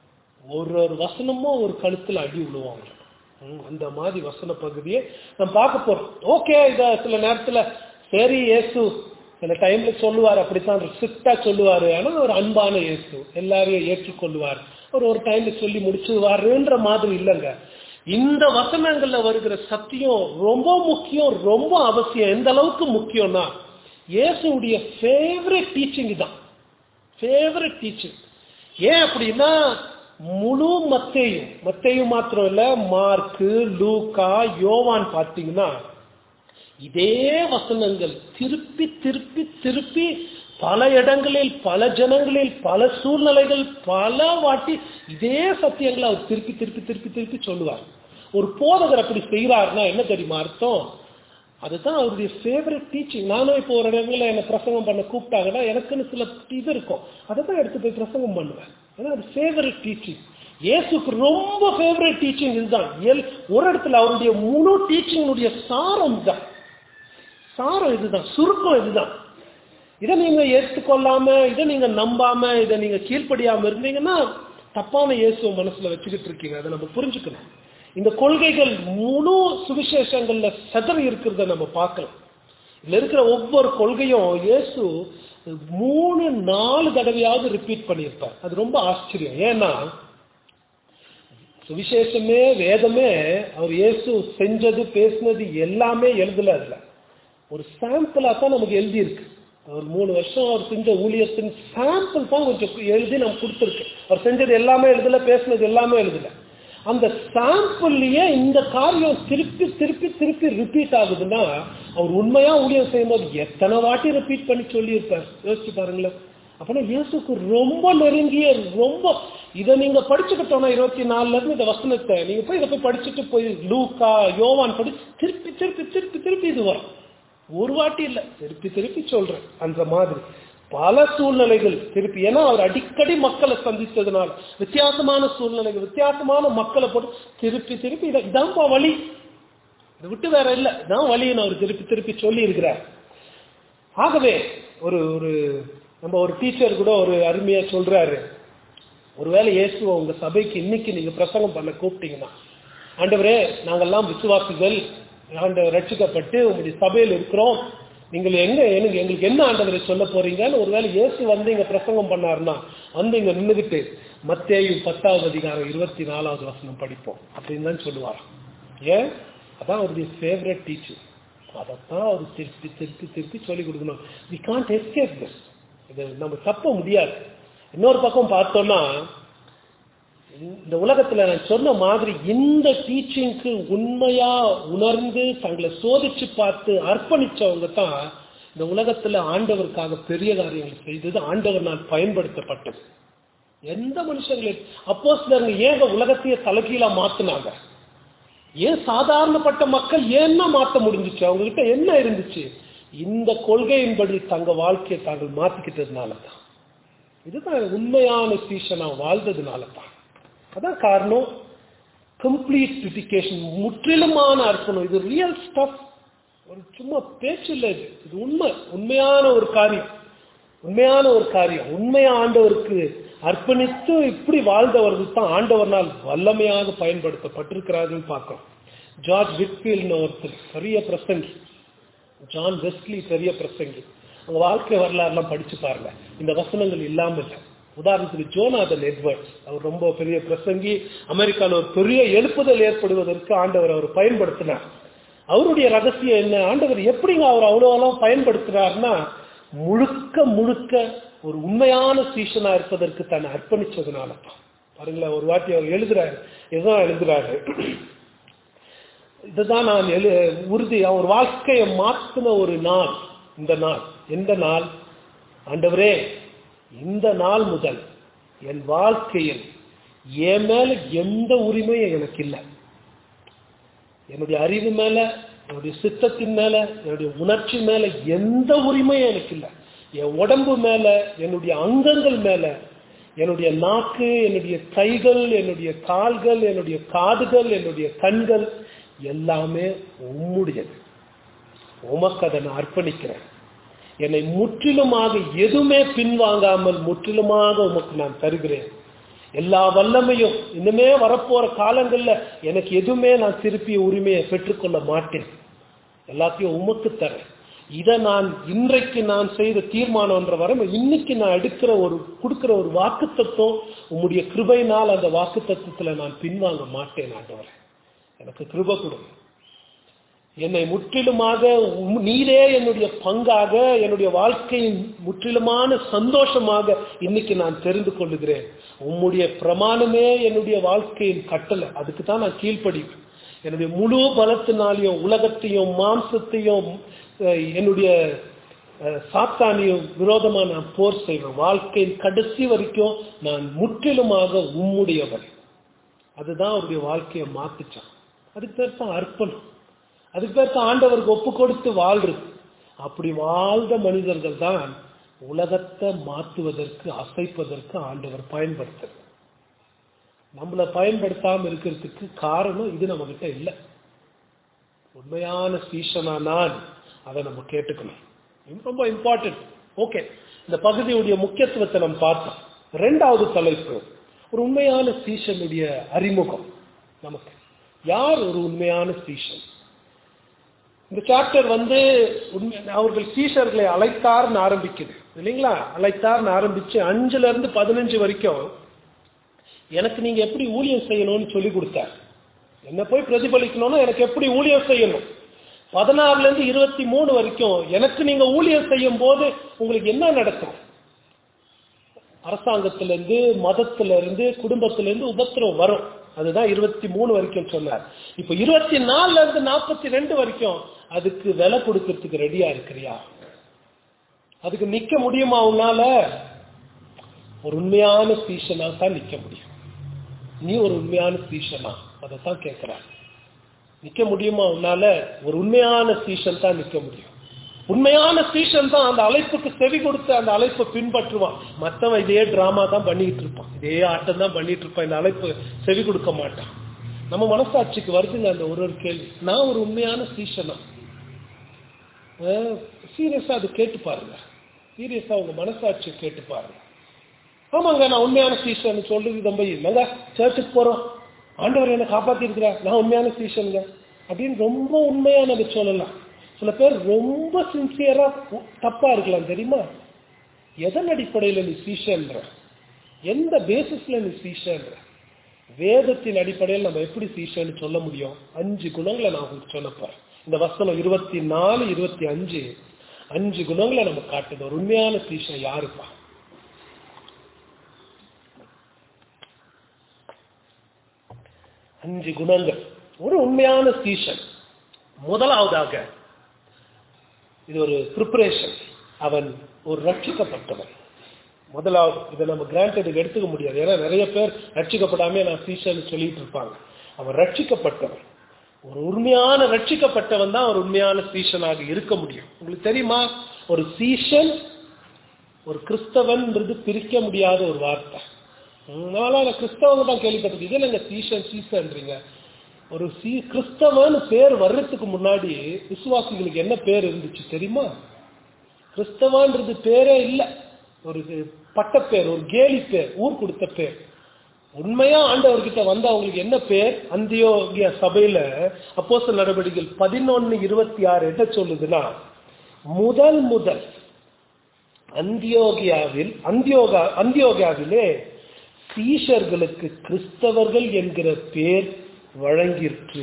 ஒரு ஒரு வசனமும் ஒரு கழுத்துல அடி விழுவோம் அவங்களுக்கு அந்த மாதிரி வசன பகுதியை நம்ம பார்க்க போறோம் ஓகே இத சில நேரத்துல சரி இயேசு சில டைம்ல சொல்லுவார் அப்படித்தான் ஸ்ட்ரிக்டா சொல்லுவாரு ஆனா ஒரு அன்பான இயேசு எல்லாரையும் ஏற்றுக்கொள்வார் ஒரு ஒரு டைம்ல சொல்லி முடிச்சுவாருன்ற மாதிரி இல்லைங்க இந்த வசனங்கள்ல வருகிற சத்தியம் ரொம்ப முக்கியம் ரொம்ப அவசியம் எந்த அளவுக்கு முக்கியம்னா இயேசுடைய ஃபேவரட் டீச்சிங் தான் ஃபேவரட் டீச்சிங் ஏன் அப்படின்னா முழு மத்தையும் மத்தையும் மாத்திரம் இல்ல மார்க்கு லூக்கா யோவான் பார்த்தீங்கன்னா இதே வசனங்கள் திருப்பி திருப்பி திருப்பி பல இடங்களில் பல ஜனங்களில் பல சூழ்நிலைகள் பல வாட்டி இதே சத்தியங்களை அவர் திருப்பி திருப்பி திருப்பி திருப்பி சொல்லுவார் ஒரு போதகர் அப்படி செய்கிறாருன்னா என்ன தெரியுமா அர்த்தம் அதுதான் அவருடைய ஃபேவரட் டீச்சிங் நானும் இப்போ ஒரு இடத்துல என்னை பிரசங்கம் பண்ண கூப்பிட்டாங்கன்னா எனக்குன்னு சில இது இருக்கும் அதை தான் எடுத்து போய் பிரசங்கம் பண்ணுவேன் ஏன்னா அது ஃபேவரட் டீச்சிங் இயேசுக்கு ரொம்ப ஃபேவரட் டீச்சிங் இதுதான் எல் ஒரு இடத்துல அவருடைய முழு டீச்சிங்குடைய சாரம் தான் சாரம் இதுதான் சுருக்கம் இதுதான் இதை நீங்க ஏற்றுக்கொள்ளாம இதை நீங்க நம்பாம இதை நீங்க கீழ்ப்படியாம இருந்தீங்கன்னா தப்பான இயேசுவ மனசுல வச்சுக்கிட்டு இருக்கீங்க அதை நம்ம புரிஞ்சுக்கணும் இந்த கொள்கைகள் முழு சுவிசேஷங்கள்ல செதறி இருக்கிறத நம்ம பார்க்கலாம் இதுல இருக்கிற ஒவ்வொரு கொள்கையும் இயேசு மூணு நாலு தடவையாவது ரிப்பீட் பண்ணியிருப்பார் அது ரொம்ப ஆச்சரியம் ஏன்னா சுவிசேஷமே வேதமே அவர் இயேசு செஞ்சது பேசினது எல்லாமே எழுதல அதுல ஒரு சாம்பிளா தான் நமக்கு எழுதியிருக்கு ஒரு மூணு வருஷம் அவர் செஞ்ச ஊழியத்தின் சாம்பிள் தான் கொஞ்சம் எழுதி நம்ம கொடுத்துருக்கு அவர் செஞ்சது எல்லாமே எழுதல பேசினது எல்லாமே எழுதல அந்த சாம்பிள்லயே இந்த காரியம் திருப்பி திருப்பி திருப்பி ரிப்பீட் ஆகுதுன்னா அவர் உண்மையா ஊழியம் செய்யும்போது எத்தனை வாட்டி ரிப்பீட் பண்ணி சொல்லியிருப்பார் யோசிச்சு பாருங்களேன் அப்படின்னா இயேசுக்கு ரொம்ப நெருங்கிய ரொம்ப இதை நீங்க படிச்சுக்கிட்டோம்னா இருபத்தி நாலுல இருந்து இந்த வசனத்தை நீங்க போய் இதை போய் படிச்சுட்டு போய் லூக்கா யோவான் படி திருப்பி திருப்பி திருப்பி திருப்பி இது வரும் ஒரு வாட்டி இல்லை திருப்பி திருப்பி சொல்றேன் அந்த மாதிரி பல சூழ்நிலைகள் திருப்பி ஏன்னா அவர் அடிக்கடி மக்களை சந்தித்ததுனால வித்தியாசமான சூழ்நிலைகள் வித்தியாசமான மக்களை போட்டு திருப்பி திருப்பி இதை இதான்ப்பா வழி இதை விட்டு வேற இல்லை இதான் வழின்னு அவர் திருப்பி திருப்பி சொல்லி இருக்கிறார் ஆகவே ஒரு ஒரு நம்ம ஒரு டீச்சர் கூட ஒரு அருமையா சொல்றாரு ஒருவேளை இயேசுவை உங்க சபைக்கு இன்னைக்கு நீங்க பிரசங்கம் பண்ண கூப்பிட்டீங்கன்னா ஆண்டவரே நாங்கெல்லாம் விசுவாசிகள் ஆண்டவர் ரட்சிக்கப்பட்டு உங்களுடைய சபையில் இருக்கிறோம் நீங்கள் எங்க எனக்கு எங்களுக்கு என்ன ஆண்டவரை சொல்ல போறீங்கன்னு ஒருவேளை இயேசு வந்து இங்க பிரசங்கம் பண்ணாருன்னா வந்து இங்க நின்றுகிட்டு மத்தேயு பத்தாவது அதிகாரம் இருபத்தி நாலாவது வசனம் படிப்போம் அப்படின்னு தான் சொல்லுவாராம் ஏன் அதான் அவருடைய ஃபேவரட் டீச்சர் அதைத்தான் அவர் திருப்பி திருப்பி திருப்பி சொல்லி கொடுக்கணும் வி கான்ட் எஸ்கேப் திஸ் இது நம்ம தப்ப முடியாது இன்னொரு பக்கம் பார்த்தோம்னா இந்த உலகத்துல நான் சொன்ன மாதிரி இந்த டீச்சிங்க்கு உண்மையா உணர்ந்து தங்களை சோதிச்சு பார்த்து அர்ப்பணிச்சவங்க தான் இந்த உலகத்துல ஆண்டவருக்காக பெரிய காரியங்கள் செய்தது ஆண்டவர் நான் பயன்படுத்தப்பட்டது எந்த மனுஷங்களும் அப்போ சிலருங்க ஏங்க உலகத்தையே தலைகீழா மாத்துனாங்க ஏன் சாதாரணப்பட்ட மக்கள் ஏன்னா மாத்த முடிஞ்சிச்சு அவங்க கிட்ட என்ன இருந்துச்சு இந்த கொள்கையின்படி தங்க வாழ்க்கையை தாங்கள் மாத்திக்கிட்டதுனால தான் இதுதான் உண்மையான சீசனா வாழ்ந்ததுனால தான் அதான் காரணம் கம்ப்ளீட் டெடிகேஷன் முற்றிலுமான அர்ப்பணம் இது ரியல் ஸ்டஃப் ஒரு சும்மா பேச்சு இல்லை இது இது உண்மை உண்மையான ஒரு காரியம் உண்மையான ஒரு காரியம் உண்மையா ஆண்டவருக்கு அர்ப்பணித்து இப்படி வாழ்ந்தவர்கள் தான் ஆண்டவர்னால் வல்லமையாக பயன்படுத்தப்பட்டிருக்கிறார்கள் பார்க்கிறோம் ஜார்ஜ் விட்ஃபீல்ட்னு ஒருத்தர் பெரிய பிரசங்கி ஜான் வெஸ்லி பெரிய பிரசங்கி அவங்க வாழ்க்கை வரலாறுலாம் படிச்சு பாருங்க இந்த வசனங்கள் இல்லாமல் இல்லை உதாரணத்துக்கு ஜோனாதன் எட்வர்ட்ஸ் அவர் ரொம்ப பெரிய பிரசங்கி அமெரிக்காவில் ஒரு பெரிய எழுப்புதல் ஏற்படுவதற்கு ஆண்டவர் அவர் பயன்படுத்தினார் அவருடைய ரகசியம் என்ன ஆண்டவர் எப்படிங்க அவர் அவ்வளோலாம் பயன்படுத்துறாருன்னா முழுக்க முழுக்க ஒரு உண்மையான சீசனா இருப்பதற்கு தன்னை அர்ப்பணிச்சதுனால பாருங்களேன் ஒரு வாட்டி அவர் எழுதுறாரு எதுதான் எழுதுறாரு இதுதான் நான் எழு உறுதி அவர் வாழ்க்கையை மாற்றின ஒரு நாள் இந்த நாள் எந்த நாள் ஆண்டவரே இந்த நாள் முதல் என் வாழ்க்கையில் என் மேல எந்த உரிமையும் எனக்கு இல்லை என்னுடைய அறிவு மேல என்னுடைய சித்தத்தின் மேல என்னுடைய உணர்ச்சி மேல எந்த உரிமையும் எனக்கு இல்லை என் உடம்பு மேல என்னுடைய அங்கங்கள் மேல என்னுடைய நாக்கு என்னுடைய கைகள் என்னுடைய கால்கள் என்னுடைய காதுகள் என்னுடைய கண்கள் எல்லாமே உம்முடையது உமக்கு அதை நான் அர்ப்பணிக்கிறேன் என்னை முற்றிலுமாக எதுவுமே பின்வாங்காமல் முற்றிலுமாக உமக்கு நான் தருகிறேன் எல்லா வல்லமையும் இனிமே வரப்போற காலங்கள்ல எனக்கு எதுவுமே நான் திருப்பி உரிமையை பெற்றுக்கொள்ள மாட்டேன் எல்லாத்தையும் உமக்கு தரேன் இதை நான் இன்றைக்கு நான் செய்த தீர்மானம்ன்ற வரை இன்னைக்கு நான் எடுக்கிற ஒரு கொடுக்கிற ஒரு வாக்கு தத்துவம் உம்முடைய கிருபையினால் அந்த வாக்கு தத்துவத்துல நான் பின்வாங்க மாட்டேன் ஆண்டவரே எனக்கு கிருப கொடு என்னை முற்றிலுமாக நீரே என்னுடைய பங்காக என்னுடைய வாழ்க்கையின் முற்றிலுமான சந்தோஷமாக இன்னைக்கு நான் தெரிந்து கொள்ளுகிறேன் உம்முடைய பிரமாணமே என்னுடைய வாழ்க்கையின் கட்டளை அதுக்கு தான் நான் கீழ்ப்படிவேன் என்னுடைய முழு பலத்தினாலையும் உலகத்தையும் மாம்சத்தையும் என்னுடைய சாத்தானியும் விரோதமா நான் போர் செய்வேன் வாழ்க்கையின் கடைசி வரைக்கும் நான் முற்றிலுமாக உம்முடையவன் அதுதான் அவருடைய வாழ்க்கையை மாத்துச்சான் அதுக்கு பேர் தான் அர்ப்பணம் அதுக்கு பேர் தான் ஆண்டவருக்கு ஒப்பு கொடுத்து வாழ்றது அப்படி வாழ்ந்த மனிதர்கள் தான் உலகத்தை மாற்றுவதற்கு அசைப்பதற்கு ஆண்டவர் பயன்படுத்துறது நம்மளை பயன்படுத்தாம இருக்கிறதுக்கு காரணம் இது நம்ம கிட்ட இல்லை உண்மையான சீசனா நான் அதை நம்ம கேட்டுக்கணும் ரொம்ப இம்பார்ட்டன்ட் ஓகே இந்த பகுதியுடைய முக்கியத்துவத்தை நம்ம பார்த்தோம் ரெண்டாவது தலைப்பு ஒரு உண்மையான சீசனுடைய அறிமுகம் நமக்கு யார் ஒரு உண்மையான சீசன் இந்த சாப்டர் வந்து உண்மை அவர்கள் சீஷர்களை அழைத்தார்னு ஆரம்பிக்குது இல்லைங்களா அழைத்தார்னு ஆரம்பிச்சு அஞ்சுல இருந்து பதினஞ்சு வரைக்கும் எனக்கு நீங்க எப்படி ஊழியம் செய்யணும்னு சொல்லி கொடுத்தார் என்ன போய் பிரதிபலிக்கணும்னா எனக்கு எப்படி ஊழியம் செய்யணும் பதினாறுல இருந்து இருபத்தி மூணு வரைக்கும் எனக்கு நீங்க ஊழியம் செய்யும் போது உங்களுக்கு என்ன நடக்கும் அரசாங்கத்தில இருந்து மதத்துல இருந்து குடும்பத்தில இருந்து உபத்திரம் வரும் அதுதான் இருபத்தி மூணு வரைக்கும் சொன்னார் இப்ப இருபத்தி நாலுல இருந்து நாற்பத்தி ரெண்டு வரைக்கும் அதுக்கு விலை கொடுக்கறதுக்கு ரெடியா இருக்கிறியா அதுக்கு நிக்க முடியுமா உன்னால ஒரு உண்மையான சீசனா தான் நிக்க முடியும் நீ ஒரு உண்மையான சீசனா அதைத்தான் கேட்கிறார் நிக்க முடியுமா உன்னால ஒரு உண்மையான சீசன் தான் நிக்க முடியும் உண்மையான சீசன் தான் அந்த அழைப்புக்கு செவி கொடுத்து அந்த அழைப்பை பின்பற்றுவான் மற்றவன் இதே டிராமா தான் பண்ணிட்டு இருப்பான் இதே ஆட்டம் தான் பண்ணிட்டு இருப்பான் இந்த அழைப்பு செவி கொடுக்க மாட்டான் நம்ம மனசாட்சிக்கு வருதுங்க அந்த ஒரு ஒரு கேள்வி நான் ஒரு உண்மையான சீசனா சீரியஸா அது கேட்டு பாருங்க சீரியஸா உங்க மனசாட்சி கேட்டு பாருங்க ஆமாங்க நான் உண்மையான சீசன் சொல்றது ரொம்ப இல்லைங்க சர்ச்சுக்கு போறோம் ஆண்டவர் என்ன காப்பாத்திருக்கிறார் நான் உண்மையான சீசனுங்க அப்படின்னு ரொம்ப உண்மையா நம்ம சொல்லலாம் சில பேர் ரொம்ப சின்சியரா தப்பா இருக்கலாம் தெரியுமா எதன் அடிப்படையில் நீ சீஷன்ற எந்த பேசிஸ்ல நீ சீஷன்ற வேதத்தின் அடிப்படையில் நம்ம எப்படி சீஷன்னு சொல்ல முடியும் அஞ்சு குணங்களை நான் உங்களுக்கு சொல்லப்போறேன் இந்த வசனம் இருபத்தி நாலு இருபத்தி அஞ்சு அஞ்சு குணங்களை நம்ம காட்டுது ஒரு உண்மையான சீஷன் யாருப்பா அஞ்சு குணங்கள் ஒரு உண்மையான சீஷன் முதலாவதாக இது ஒரு ப்ரிப்பரேஷன் அவன் ஒரு ரட்சிக்கப்பட்டவன் முதலாவது இதை நம்ம கிராண்டட் எடுத்துக்க முடியாது ஏன்னா நிறைய பேர் ரட்சிக்கப்படாம நான் சீஷன் சொல்லிட்டு இருப்பாங்க அவன் ரட்சிக்கப்பட்டவன் ஒரு உண்மையான ரட்சிக்கப்பட்டவன் தான் ஒரு உண்மையான சீஷனாக இருக்க முடியும் உங்களுக்கு தெரியுமா ஒரு சீஷன் ஒரு கிறிஸ்தவன்ன்றது பிரிக்க முடியாத ஒரு வார்த்தை அதனால கிறிஸ்தவங்க தான் கேள்விப்பட்டது இது இல்லைங்க சீஷன் சீசன்றீங்க ஒரு சீ கிறிஸ்தவன் பேர் வர்றதுக்கு முன்னாடி விசுவாசிகளுக்கு என்ன பேர் இருந்துச்சு தெரியுமா கிறிஸ்தவான்றது பேரே இல்லை ஒரு பட்டப்பேர் ஒரு கேலி பேர் ஊர் கொடுத்த பேர் உண்மையா ஆண்டவர்கிட்ட வந்து அவங்களுக்கு என்ன பேர் அந்தியோகிய சபையில அப்போச நடவடிக்கைகள் பதினொன்னு இருபத்தி ஆறு என்ன சொல்லுதுன்னா முதல் முதல் அந்தியோகியாவில் அந்தியோகா அந்தியோகியாவிலே சீஷர்களுக்கு கிறிஸ்தவர்கள் என்கிற பேர் வழங்கிற்று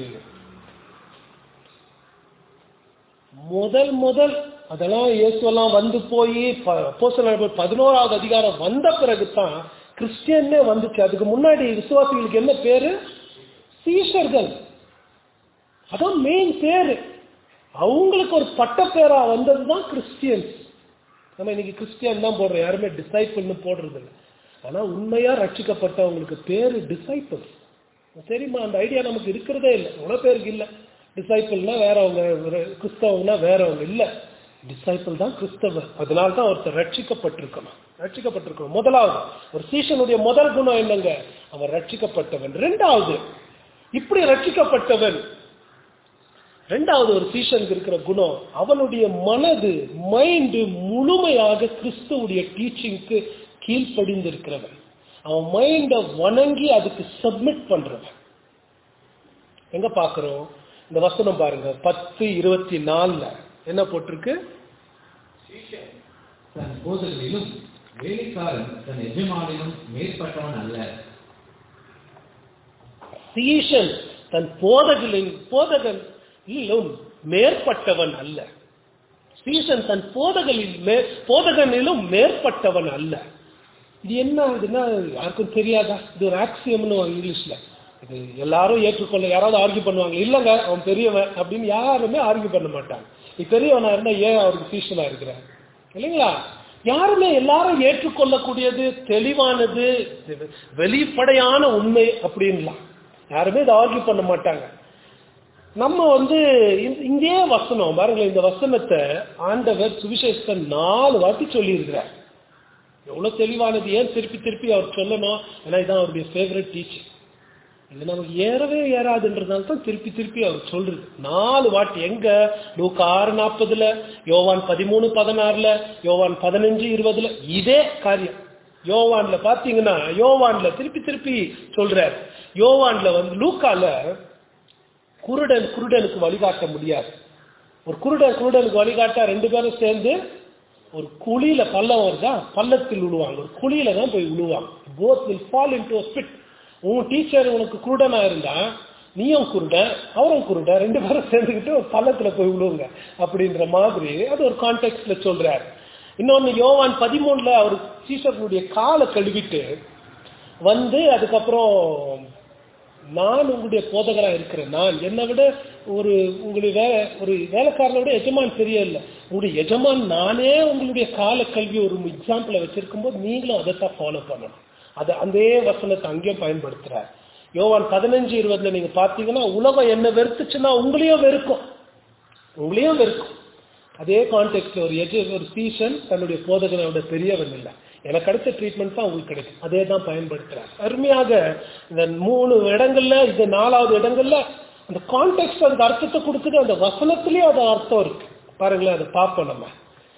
முதல் முதல் அதெல்லாம் இயேசுவெல்லாம் வந்து போய் பதினோராவது அதிகாரம் வந்த பிறகுதான் கிறிஸ்டியன்னே வந்துச்சு அதுக்கு முன்னாடி விசுவாசிகளுக்கு என்ன பேரு சீஷர்கள் அதான் மெயின் பேரு அவங்களுக்கு ஒரு பட்ட பேரா வந்ததுதான் கிறிஸ்டியன்ஸ் நம்ம இன்னைக்கு கிறிஸ்டியன் தான் போடுறோம் யாருமே டிசைபிள்னு போடுறது இல்லை ஆனா உண்மையா ரட்சிக்கப்பட்டவங்களுக்கு பேரு டிசைபிள்ஸ் சரிம்மா அந்த ஐடியா நமக்கு இருக்கிறதே இல்லை எவ்வளவு பேருக்கு இல்லை டிசைபிள்னா வேறவங்க கிறிஸ்தவங்கன்னா வேறவங்க இல்லை டிசைபிள் தான் கிறிஸ்தவர் அதனால தான் ஒருத்தர் ரட்சிக்கப்பட்டிருக்கணும் ரட்சிக்கப்பட்டிருக்கணும் முதலாவது ஒரு சீஷனுடைய முதல் குணம் என்னங்க அவன் ரட்சிக்கப்பட்டவன் ரெண்டாவது இப்படி ரட்சிக்கப்பட்டவன் ரெண்டாவது ஒரு சீஷனுக்கு இருக்கிற குணம் அவனுடைய மனது மைண்டு முழுமையாக கிறிஸ்துவுடைய டீச்சிங்க்கு கீழ்ப்படிந்து இருக்கிறவன் அவன் மைண்ட வணங்கி அதுக்கு சப்மிட் பண்றவன் எங்க பாக்குறோம் இந்த வசனம் பாருங்க பத்து இருபத்தி நாலுல என்ன போட்டிருக்கு தன் போதகளிலும் வேலைக்காரன் தன் எஜமானிலும் மேற்பட்டவன் அல்ல சீஷன் தன் போதகளின் போதகனிலும் மேற்பட்டவன் அல்ல சீஷன் தன் போதகளில் மே போதகனிலும் மேற்பட்டவன் அல்ல இது என்ன இதுன்னா யாருக்கும் தெரியாதா இது ஒரு ஆக்சியம்னு இங்கிலீஷ்ல இது எல்லாரும் ஏற்றுக்கொள்ள யாராவது ஆர்கியூ பண்ணுவாங்க இல்லைங்க அவன் பெரியவன் அப்படின்னு யாருமே ஆர்கியூ பண்ண மாட்டாங்க நீ பெரியவனா இருந்தா ஏன் அவருக்கு சீஷனா இருக்கிற இல்லைங்களா யாருமே எல்லாரும் ஏற்றுக்கொள்ளக்கூடியது தெளிவானது வெளிப்படையான உண்மை அப்படின்லாம் யாருமே இதை ஆர்கியூ பண்ண மாட்டாங்க நம்ம வந்து இங்கே வசனம் பாருங்களேன் இந்த வசனத்தை ஆண்டவர் சுவிசேஷத்தை நாலு வாட்டி சொல்லி இருக்கிறார் எவ்வளவு தெளிவானது ஏன் திருப்பி திருப்பி அவர் சொல்லணும் ஏன்னா இதான் அவருடைய ஃபேவரட் டீச்சிங் இது நமக்கு ஏறவே ஏறாதுன்றதுனால தான் திருப்பி திருப்பி அவர் சொல்றது நாலு வாட்டி எங்க நூக்கு ஆறு நாற்பதுல யோவான் பதிமூணு பதினாறுல யோவான் பதினஞ்சு இருபதுல இதே காரியம் யோவான்ல பாத்தீங்கன்னா யோவான்ல திருப்பி திருப்பி சொல்றார் யோவான்ல வந்து லூக்கால குருடன் குருடனுக்கு வழிகாட்ட முடியாது ஒரு குருடன் குருடனுக்கு வழிகாட்டா ரெண்டு பேரும் சேர்ந்து ஒரு குழியில பள்ளம் வருதா பள்ளத்தில் விழுவாங்க ஒரு குழியில தான் போய் விழுவாங்க both will fall into pit உன் டீச்சர் உனக்கு குருடனா இருந்தா நீயும் குருடன் அவரும் குருடன் ரெண்டு பேரும் சேர்ந்துக்கிட்டு ஒரு பள்ளத்துல போய் விழுவுங்க அப்படின்ற மாதிரி அது ஒரு கான்டெக்ட்ல சொல்றாரு இன்னொன்னு யோவான் பதிமூணுல அவர் சீசர்களுடைய காலை கழுவிட்டு வந்து அதுக்கப்புறம் நான் உங்களுடைய போதகரா இருக்கிறேன் நான் என்னை விட ஒரு உங்களுடைய வே ஒரு வேலைக்காரனை விட எஜமான் பெரிய இல்லை உங்களுடைய எஜமான் நானே உங்களுடைய கால கல்வி ஒரு எக்ஸாம்பிளை வச்சிருக்கும் போது நீங்களும் அதைத்தான் ஃபாலோ பண்ணணும் அது அந்த வசனத்தை அங்கேயும் பயன்படுத்துறார் யோவான் பதினஞ்சு இருபதுல நீங்க பாத்தீங்கன்னா உலகம் என்ன வெறுத்துச்சுன்னா உங்களையும் வெறுக்கும் உங்களையும் வெறுக்கும் அதே கான்டெக்ட்ல ஒரு எஜ ஒரு சீசன் தன்னுடைய போதகனோட பெரியவன் இல்லை எனக்கு அடுத்த ட்ரீட்மெண்ட் தான் உங்களுக்கு கிடைக்கும் அதே தான் பயன்படுத்துறாரு அருமையாக இந்த மூணு இடங்கள்ல இந்த நாலாவது இடங்கள்ல அந்த கான்டெக்ட் அதுக்கு அர்த்தத்தை கொடுக்குது அந்த வசனத்திலேயே அது அர்த்தம் இருக்கு பாருங்களேன் அதை பார்ப்போம் நம்ம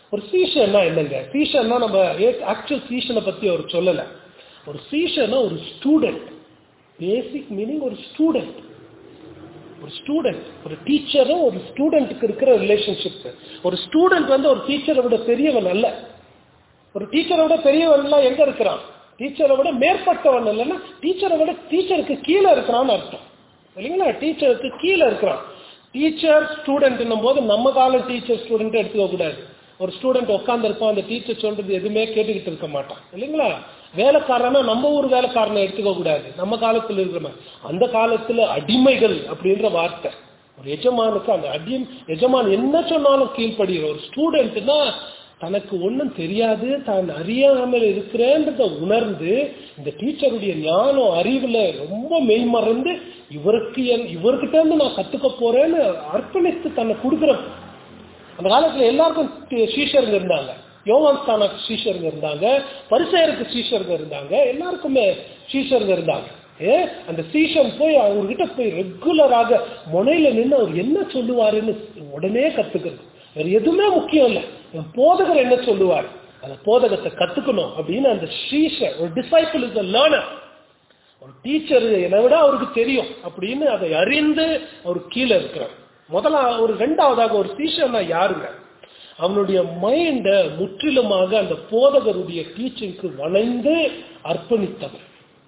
ஒரு சீஷன்னா என்னங்க சீஷன்னா நம்ம ஆக்சுவல் சீஷனை பத்தி அவர் சொல்லல ஒரு சீஷன்னா ஒரு ஸ்டூடெண்ட் பேசிக் மீனிங் ஒரு ஸ்டூடெண்ட் ஒரு ஸ்டூடெண்ட் ஒரு டீச்சரும் ஒரு ஸ்டூடெண்ட்டுக்கு இருக்கிற ரிலேஷன்ஷிப் ஒரு ஸ்டூடெண்ட் வந்து ஒரு டீச்சரை விட பெரியவன் அல்ல ஒரு டீச்சரை விட பெரியவன் எல்லாம் எங்க இருக்கிறான் டீச்சரை விட மேற்பட்டவன் இல்லைன்னா டீச்சரை விட டீச்சருக்கு கீழே இருக்கிறான்னு அர்த்தம் இல்லைங்களா டீச்சருக்கு கீழே இருக்கிறான் டீச்சர் ஸ்டூடெண்ட் போது நம்ம காலம் டீச்சர் ஸ்டூடெண்ட் எடுத்துக்க கூடாது ஒரு ஸ்டூடெண்ட் உட்காந்துருப்பான் அந்த டீச்சர் சொல்றது எதுவுமே கேட்டுக்கிட்டு இருக்க மாட்டான் இல்லைங்களா வேலைக்காரனா நம்ம ஊர் வேலைக்காரனை எடுத்துக்க கூடாது நம்ம காலத்துல இருக்கிற மாதிரி அந்த காலத்துல அடிமைகள் அப்படின்ற வார்த்தை ஒரு எஜமானுக்கு அந்த அடிம் எஜமான் என்ன சொன்னாலும் கீழ்ப்படுகிற ஒரு ஸ்டூடெண்ட்னா தனக்கு ஒன்றும் தெரியாது தான் அறியாமல் இருக்கிறேன்றத உணர்ந்து இந்த டீச்சருடைய ஞானம் அறிவுல ரொம்ப மெய்மறந்து இவருக்கு என்- இவர்கிட்ட இருந்து நான் கத்துக்க போறேன்னு அர்ப்பணித்து தன்னை கொடுக்குற அந்த காலத்துல எல்லாருக்கும் டி- சீஷருங்க இருந்தாங்க யோவான் ஸ்தானாக்கு சீஷருங்க இருந்தாங்க பரிசேருக்கு சீஷருங்க இருந்தாங்க எல்லாருக்குமே சீஷருங்க இருந்தாங்க ஏ அந்த சீஷன் போய் அவர்கிட்ட போய் ரெகுலராக முனையில நின்று அவர் என்ன சொல்லுவாருன்னு உடனே கத்துக்கிறது வேற எதுவுமே முக்கியம் இல்லை என் போதகர் என்ன சொல்லுவார் அந்த போதகத்தை கத்துக்கணும் அப்படின்னு அந்த சீஷர் ஒரு டிசைபிள் இஸ் லேர்னர் ஒரு டீச்சர் என்னை விட அவருக்கு தெரியும் அப்படின்னு அதை அறிந்து அவர் கீழே இருக்கிறார் முதல்ல ஒரு ரெண்டாவதாக ஒரு சீஷர்னா யாருங்க அவனுடைய மைண்ட முற்றிலுமாக அந்த போதகருடைய டீச்சிங்க்கு வளைந்து அர்ப்பணித்தவன்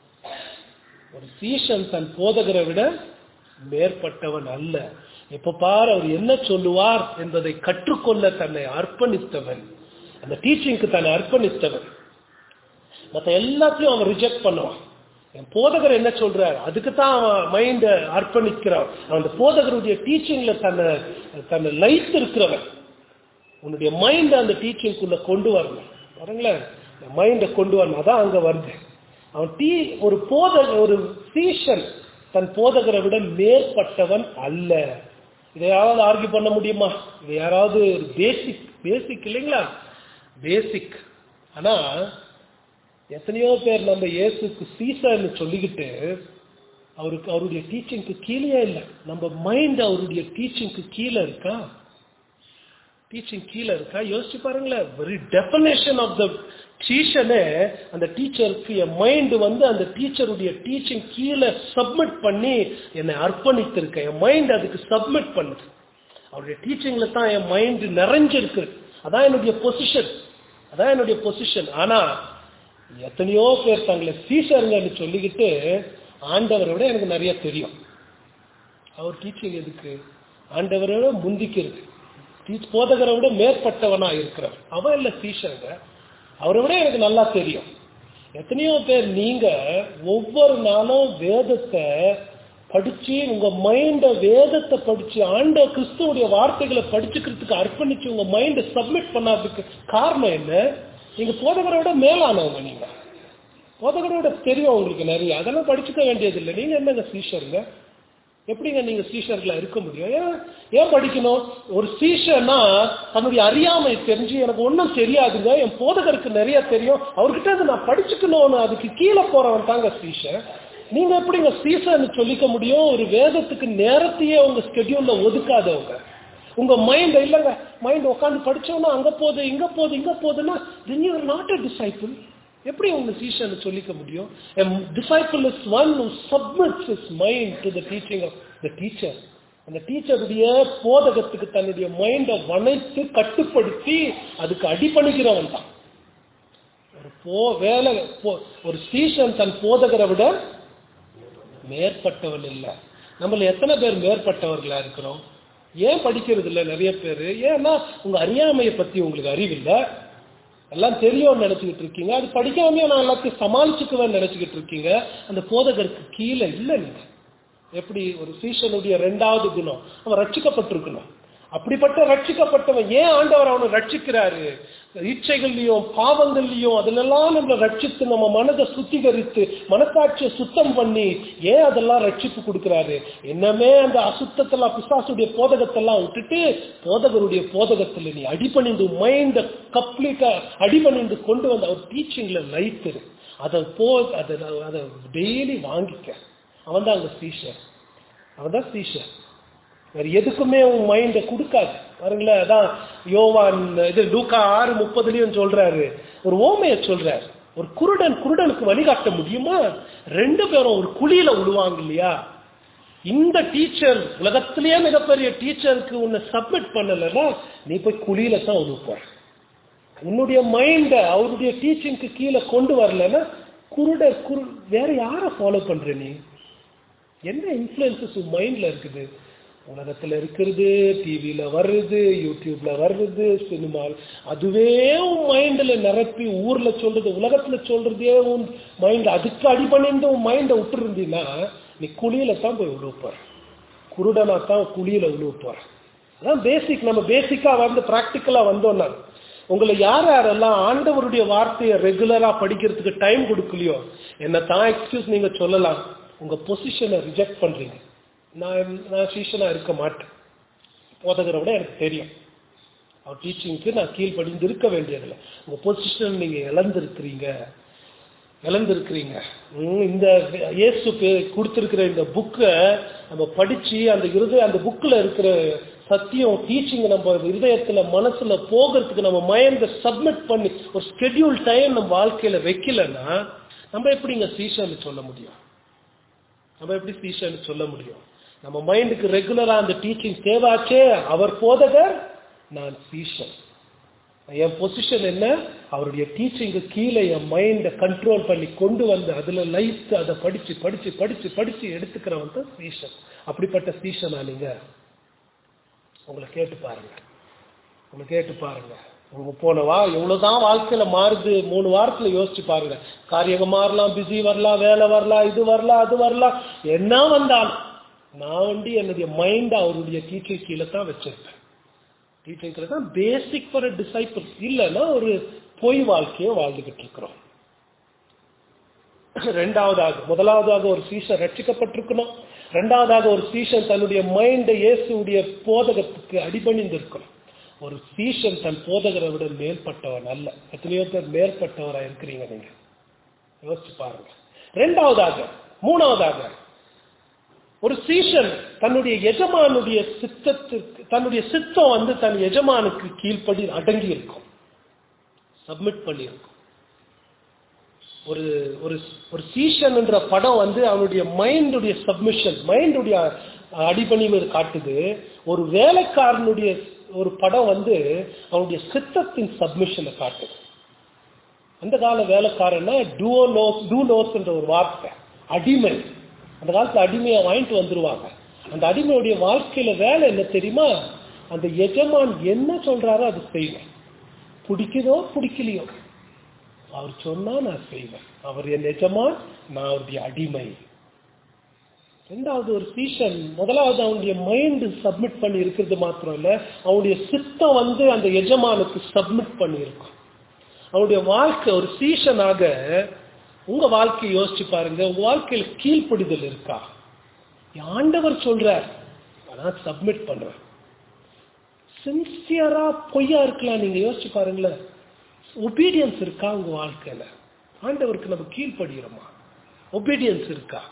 ஒரு சீஷன் தன் போதகரை விட மேற்பட்டவன் அல்ல எப்ப பார் அவர் என்ன சொல்லுவார் என்பதை கற்றுக்கொள்ள தன்னை அர்ப்பணித்தவன் அந்த டீச்சிங்க்கு தன்னை அர்ப்பணித்தவன் மற்ற எல்லாத்தையும் அவன் ரிஜெக்ட் பண்ணுவான் என் போதகர் என்ன சொல்றார் அதுக்கு தான் அவன் மைண்ட அர்ப்பணிக்கிறான் அவன் அந்த போதகருடைய டீச்சிங்ல தன்னை தன்னை லைத்து இருக்கிறவன் உன்னுடைய மைண்ட் அந்த டீச்சிங்குள்ள கொண்டு வரணும் பாருங்களேன் மைண்டை கொண்டு வரணும் அதான் அங்க வருது அவன் டீ ஒரு போதக ஒரு சீஷன் தன் போதகரை விட மேற்பட்டவன் அல்ல இதை யாராவது ஆர்கியூ பண்ண முடியுமா இது யாராவது ஒரு பேசிக் பேசிக் இல்லைங்களா பேசிக் ஆனா எத்தனையோ பேர் நம்ம இயேசுக்கு சீசர்னு சொல்லிக்கிட்டு அவருக்கு அவருடைய டீச்சிங்க்கு கீழே இல்லை நம்ம மைண்ட் அவருடைய டீச்சிங்க்கு கீழே இருக்கா டீச்சிங் கீழே இருக்கா யோசிச்சு பாருங்களேன் வெரி டெஃபனேஷன் ஆஃப் த டீச்சனே அந்த டீச்சருக்கு என் மைண்ட் வந்து அந்த டீச்சருடைய டீச்சிங் கீழே சப்மிட் பண்ணி என்னை அர்ப்பணித்திருக்கேன் என் மைண்ட் அதுக்கு சப்மிட் பண்ணுது அவருடைய டீச்சிங்ல தான் என் மைண்ட் நிறைஞ்சிருக்கு அதான் என்னுடைய பொசிஷன் அதான் என்னுடைய பொசிஷன் ஆனா எத்தனையோ பேர் தங்களை சீசருங்கன்னு சொல்லிக்கிட்டு ஆண்டவரை விட எனக்கு நிறைய தெரியும் அவர் டீச்சிங் எதுக்கு ஆண்டவரை விட முந்திக்கிறது டீச் போதகரை விட மேற்பட்டவனா இருக்கிறார் அவன் இல்ல சீஷருங்க அவரை விட எனக்கு நல்லா தெரியும் எத்தனையோ பேர் நீங்க ஒவ்வொரு நாளும் வேதத்தை படிச்சு உங்க மைண்ட வேதத்தை படிச்சு ஆண்ட கிறிஸ்துவுடைய வார்த்தைகளை படிச்சுக்கிறதுக்கு அர்ப்பணிச்சு உங்க மைண்ட சப்மிட் பண்ணாததுக்கு காரணம் என்ன நீங்க போதகரை விட மேலானவங்க நீங்க போதகரை விட தெரியும் உங்களுக்கு நிறைய அதெல்லாம் படிச்சுக்க வேண்டியது இல்லை நீங்க என்னங்க சீஷருங்க எப்படிங்க நீங்க சீஷர்களா இருக்க முடியும் ஏன் ஏன் படிக்கணும் ஒரு சீஷர்னா தன்னுடைய அறியாமை தெரிஞ்சு எனக்கு ஒன்றும் தெரியாதுங்க என் போதகருக்கு நிறைய தெரியும் அவர்கிட்ட அதை நான் படிச்சுக்கணும்னு அதுக்கு கீழே போறவன் தாங்க சீஷர் நீங்க எப்படிங்க சீசர்னு சொல்லிக்க முடியும் ஒரு வேதத்துக்கு நேரத்தையே உங்க ஸ்கெடியூல்ல ஒதுக்காதவங்க உங்க மைண்ட் இல்லைங்க மைண்ட் உட்காந்து படிச்சோம்னா அங்க போகுது இங்க போகுது இங்க போகுதுன்னா then you are not a disciple எப்படி உங்க சீஷன் சொல்லிக்க முடியும் a disciple is one who submits his mind to the teaching of the teacher அந்த டீச்சருடைய போதகத்துக்கு தன்னுடைய மைண்டை வளைத்து கட்டுப்படுத்தி அதுக்கு அடிபணிக்கிறவன் தான் ஒரு போ வேலை போ- ஒரு சீஷன் தன் போதகரை விட மேற்பட்டவன் இல்லை நம்மள எத்தனை பேர் மேற்பட்டவர்களா இருக்கிறோம் ஏன் படிக்கிறது இல்லை நிறைய பேர் ஏன்னா உங்க அறியாமையை பத்தி உங்களுக்கு அறிவில்லை எல்லாம் தெரியும்னு நினைச்சுக்கிட்டு இருக்கீங்க அது படிக்காமயே நான் எல்லாத்தையும் சமாளிச்சுக்குவேன்னு நினைச்சுக்கிட்டு இருக்கீங்க அந்த போதகருக்கு கீழே இல்லை நீங்க எப்படி ஒரு சீஷனுடைய ரெண்டாவது குணம் அவன் ரட்சிக்கப்பட்டிருக்கணும் அப்படிப்பட்ட ரட்சிக்கப்பட்டவன் ஏன் ஆண்டவர் அவனை ரட்சிக்கிறாரு இச்சைகள்லயும் பாவங்கள்லயும் அதிலெல்லாம் நம்மளை ரட்சித்து நம்ம மனதை சுத்திகரித்து மனசாட்சியை சுத்தம் பண்ணி ஏன் அதெல்லாம் ரட்சிப்பு கொடுக்கிறாரு என்னமே அந்த அசுத்தத்தெல்லாம் பிசாசுடைய போதகத்தெல்லாம் விட்டுட்டு போதகருடைய போதகத்துல நீ அடிபணிந்து மைண்ட கம்ப்ளீட்டா அடிபணிந்து கொண்டு வந்து அவர் டீச்சிங்ல லைத்துரு அதை போ அதை அதை டெய்லி வாங்கிக்க அவன் தான் அங்க சீஷர் அவன் தான் சீஷர் வேற எதுக்குமே உன் மைண்டை கொடுக்காது பாருங்களேன் அதான் யோவான் இது லூக்கா ஆறு முப்பதுலயும் சொல்றாரு ஒரு ஓமைய சொல்றாரு ஒரு குருடன் குருடனுக்கு வழிகாட்ட முடியுமா ரெண்டு பேரும் ஒரு குழியில விழுவாங்க இல்லையா இந்த டீச்சர் உலகத்திலேயே மிகப்பெரிய டீச்சருக்கு உன்னை சப்மிட் பண்ணலைன்னா நீ போய் குழியில தான் விழுப்ப உன்னுடைய மைண்ட அவருடைய டீச்சிங்க்கு கீழே கொண்டு வரலன்னா குருடர் குரு வேற யாரை ஃபாலோ பண்ற நீ என்ன இன்ஃப்ளூயன்சஸ் உன் மைண்ட்ல இருக்குது உலகத்துல இருக்கிறது டிவியில வர்றது யூடியூப்ல வர்றது சினிமா அதுவே உன் மைண்ட்ல நிரப்பி ஊர்ல சொல்றது உலகத்துல சொல்றதே உன் மைண்ட் அதுக்கு அடிபணிந்து உன் மைண்டை விட்டுருந்தீங்கன்னா நீ குழியில தான் போய் விழுப்பார் குருடனா தான் குழியில விழுப்பார் அதான் பேசிக் நம்ம பேசிக்கா வந்து ப்ராக்டிக்கலா வந்தோம்னா உங்களை யார் யாரெல்லாம் ஆண்டவருடைய வார்த்தையை ரெகுலரா படிக்கிறதுக்கு டைம் கொடுக்கலையோ என்ன தான் எக்ஸ்கியூஸ் நீங்க சொல்லலாம் உங்க பொசிஷனை ரிஜெக்ட் பண்றீங்க நான் நான் சீஷனா இருக்க மாட்டேன் போதகரை விட எனக்கு தெரியும் அவர் டீச்சிங்க்கு நான் கீழ்ப்படிந்து இருக்க வேண்டியதில்லை உங்க பொசிஷன் நீங்க இழந்திருக்கிறீங்க இழந்திருக்கிறீங்க ம், இந்த இயேசு பே- கொடுத்திருக்கிற இந்த புக்கை நம்ம படிச்சு அந்த இருதய அந்த புக்ல இருக்கிற சத்தியம் டீச்சிங் நம்ம இருதயத்துல மனசுல போகிறதுக்கு நம்ம மைண்ட சப்மிட் பண்ணி ஒரு ஸ்கெடியூல் டைம் நம்ம வாழ்க்கையில வைக்கலன்னா நம்ம எப்படிங்க சீஷன்னு சொல்ல முடியும் நம்ம எப்படி சீஷன்னு சொல்ல முடியும் நம்ம மைண்டுக்கு ரெகுலரா அந்த டீச்சிங் தேவாச்சே அவர் போதகர் நான் சீஷன் என் பொசிஷன் என்ன அவருடைய டீச்சிங்கு கீழே என் மைண்டை கண்ட்ரோல் பண்ணி கொண்டு வந்து அதுல லைஃப் அதை படிச்சு படிச்சு படிச்சு படிச்சு எடுத்துக்கிறவன் தான் சீஷன் அப்படிப்பட்ட சீஷனா நீங்க உங்களை கேட்டு பாருங்க உங்களை கேட்டு பாருங்க உங்க போன வா எவ்வளவுதான் வாழ்க்கையில மாறுது மூணு வாரத்துல யோசிச்சு பாருங்க காரியங்க மாறலாம் பிஸி வரலாம் வேலை வரலாம் இது வரலாம் அது வரலாம் என்ன வந்தாலும் நான் வந்து என்னுடைய மைண்ட் அவருடைய டீச்சிங் கீழே தான் வச்சிருப்பேன் டீச்சிங்ல தான் பேசிக் ஃபார் டிசைபிள் இல்லைன்னா ஒரு பொய் வாழ்க்கையை வாழ்ந்துகிட்டு இருக்கிறோம் ரெண்டாவதாக முதலாவதாக ஒரு சீசன் ரட்சிக்கப்பட்டிருக்கணும் ரெண்டாவதாக ஒரு சீசன் தன்னுடைய மைண்டை இயேசுடைய போதகத்துக்கு அடிபணிந்து இருக்கணும் ஒரு சீசன் தன் போதகரை விட மேற்பட்டவன் அல்ல எத்தனையோ பேர் மேற்பட்டவரா இருக்கிறீங்க நீங்க யோசிச்சு பாருங்க ரெண்டாவதாக மூணாவதாக ஒரு சீஷன் தன்னுடைய எஜமானுடைய சித்தத்துக்கு தன்னுடைய சித்தம் வந்து தன் எஜமானுக்கு கீழ்ப்படி அடங்கி இருக்கும் சப்மிட் பண்ணியிருக்கும் ஒரு ஒரு ஒரு சீஷன் என்ற படம் வந்து அவனுடைய மைண்டுடைய சப்மிஷன் மைண்டுடைய அடிபணிவு காட்டுது ஒரு வேலைக்காரனுடைய ஒரு படம் வந்து அவனுடைய சித்தத்தின் சப்மிஷனை காட்டுது அந்த கால வேலைக்காரன்னா டூலோஸ் டூலோஸ் என்ற ஒரு வார்த்தை அடிமை அந்த காலத்துல அடிமையை வாங்கிட்டு வந்துருவாங்க அந்த அடிமையுடைய வாழ்க்கையில வேலை என்ன தெரியுமா அந்த எஜமான் என்ன சொல்றாரோ அது செய்வேன் பிடிக்குதோ பிடிக்கலையோ அவர் சொன்னா நான் செய்வேன் அவர் என் எஜமான் நான் அவருடைய அடிமை ரெண்டாவது ஒரு சீசன் முதலாவது அவனுடைய மைண்ட் சப்மிட் பண்ணி இருக்கிறது மாத்திரம் இல்ல அவனுடைய சித்தம் வந்து அந்த எஜமானுக்கு சப்மிட் பண்ணி இருக்கும் அவனுடைய வாழ்க்கை ஒரு சீசனாக உங்க வாழ்க்கையை யோசிச்சு பாருங்க உங்க வாழ்க்கையில கீழ்ப்படிதல் இருக்கா ஆண்டவர் சொல்றார் நான் சப்மிட் பண்றேன் சின்சியரா பொய்யா இருக்கலாம் நீங்க யோசிச்சு பாருங்களேன் ஒபீடியன்ஸ் இருக்கா உங்க வாழ்க்கையில ஆண்டவருக்கு நம்ம கீழ்ப்படுகிறோமா ஒபீடியன்ஸ் இருக்கா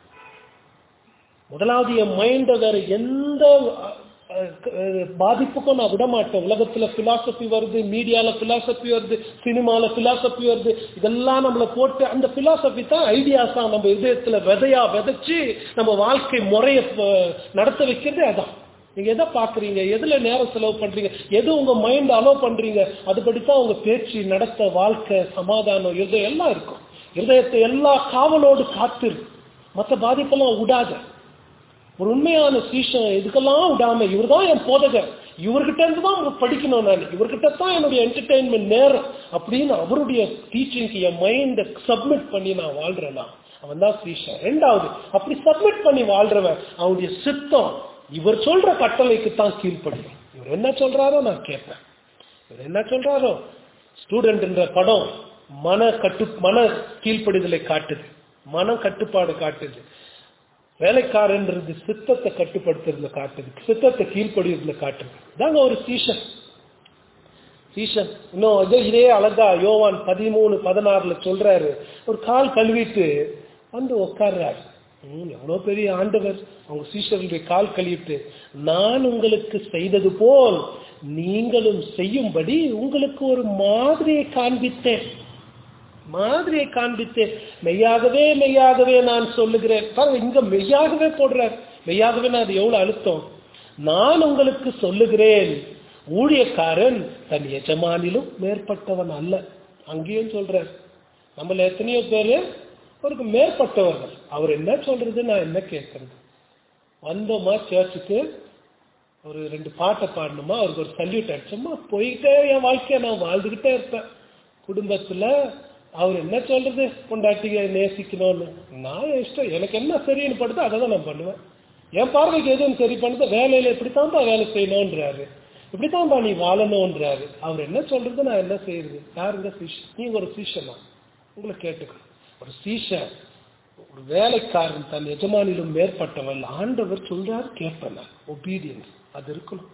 முதலாவது என் மைண்ட வேற எந்த அஹ், அஹ், பாதிப்புக்கும் நான் விட மாட்டேன் உலகத்துல பிலாசபி வருது மீடியால பிலாசபி வருது சினிமால பிலாசபி வருது இதெல்லாம் நம்மளை போட்டு அந்த பிலாசபி தான் ஐடியாஸா நம்ம இதயத்துல விதையா விதைச்சு நம்ம வாழ்க்கை முறைய அஹ், நடத்த வைக்கிறதே அதான் நீங்க எதை பாக்குறீங்க எதுல நேரம் செலவு பண்றீங்க எது உங்க மைண்ட் அலோ பண்றீங்க அதுபடித்தான் உங்க பேச்சு நடத்த வாழ்க்கை சமாதானம் இது எல்லாம் இருக்கும் இருதயத்தை எல்லா காவலோடு காத்து மற்ற பாதிப்பெல்லாம் விடாத ஒரு உண்மையான சீஷன் இதுக்கெல்லாம் விடாம இவர்தான் என் போதகர் இவர்கிட்ட இருந்து தான் படிக்கணும் நான் இவர்கிட்ட தான் என்னுடைய என்டர்டைன்மெண்ட் நேரம் அப்படின்னு அவருடைய டீச்சிங்க்கு என் மைண்டை சப்மிட் பண்ணி நான் வாழ்றேனா அவன் தான் சீஷன் ரெண்டாவது அப்படி சப்மிட் பண்ணி வாழ்றவன் அவனுடைய சித்தம் இவர் சொல்ற கட்டளைக்கு தான் கீழ்ப்படியும் இவர் என்ன சொல்றாரோ நான் கேட்பேன் இவர் என்ன சொல்றாரோ ஸ்டூடெண்ட்ன்ற படம் மன கட்டு மன கீழ்ப்படிதலை காட்டுது மன கட்டுப்பாடு காட்டுது வேலைக்காரன்றது சித்தத்தை கட்டுப்படுத்துறதுல காட்டுது சித்தத்தை கீழ்ப்படிறதுல காட்டுது தாங்க ஒரு சீசன் சீசன் இன்னும் இதோ இதே அழகா யோவான் பதிமூணு பதினாறுல சொல்றாரு ஒரு கால் கழுவிட்டு வந்து உட்கார்றாரு ம், எவ்வளவு பெரிய ஆண்டவர் அவங்க சீஷர்களுடைய கால் கழிவிட்டு நான் உங்களுக்கு செய்தது போல் நீங்களும் செய்யும்படி உங்களுக்கு ஒரு மாதிரியை காண்பித்தேன் மாதிரியை காண்பித்தேன் மெய்யாகவே மெய்யாகவே நான் சொல்லுகிறேன் பாருங்க இங்க மெய்யாகவே போடுறார் மெய்யாகவே நான் அது எவ்வளவு அழுத்தம் நான் உங்களுக்கு சொல்லுகிறேன் ஊழியக்காரன் தன் எஜமானிலும் மேற்பட்டவன் அல்ல அங்கேயும் சொல்றார் நம்மள எத்தனையோ பேரு அவருக்கு மேற்பட்டவர்கள் அவர் என்ன சொல்றது நான் என்ன கேட்கறது வந்தோமா சர்ச்சுக்கு ஒரு ரெண்டு பாட்டை பாடணுமா அவருக்கு ஒரு சல்யூட் அடிச்சோமா போயிட்டே என் வாழ்க்கைய நான் வாழ்ந்துகிட்டே இருப்பேன் குடும்பத்துல அவர் என்ன சொல்றது பொண்டாட்டியை நேசிக்கணும்னு நான் என் இஷ்டம் எனக்கு என்ன சரின்னு படுதோ அதை தான் நான் பண்ணுவேன் என் பார்வைக்கு எதுவும் சரி பண்ணுது வேலையில இப்படித்தான்ப்பா வேலை செய்யணும்ன்றாரு இப்படித்தான்ப்பா நீ வாழணும்ன்றாரு அவர் என்ன சொல்றது நான் என்ன செய்யறது யாருங்க சீஷன் நீங்க ஒரு சீஷனா உங்களை கேட்டுக்கணும் ஒரு சீஷன் ஒரு வேலைக்காரன் தன் எஜமானிலும் மேற்பட்டவன் ஆண்டவர் சொல்றார் கேட்பேன் நான் ஒபீடியன்ஸ் அது இருக்கணும்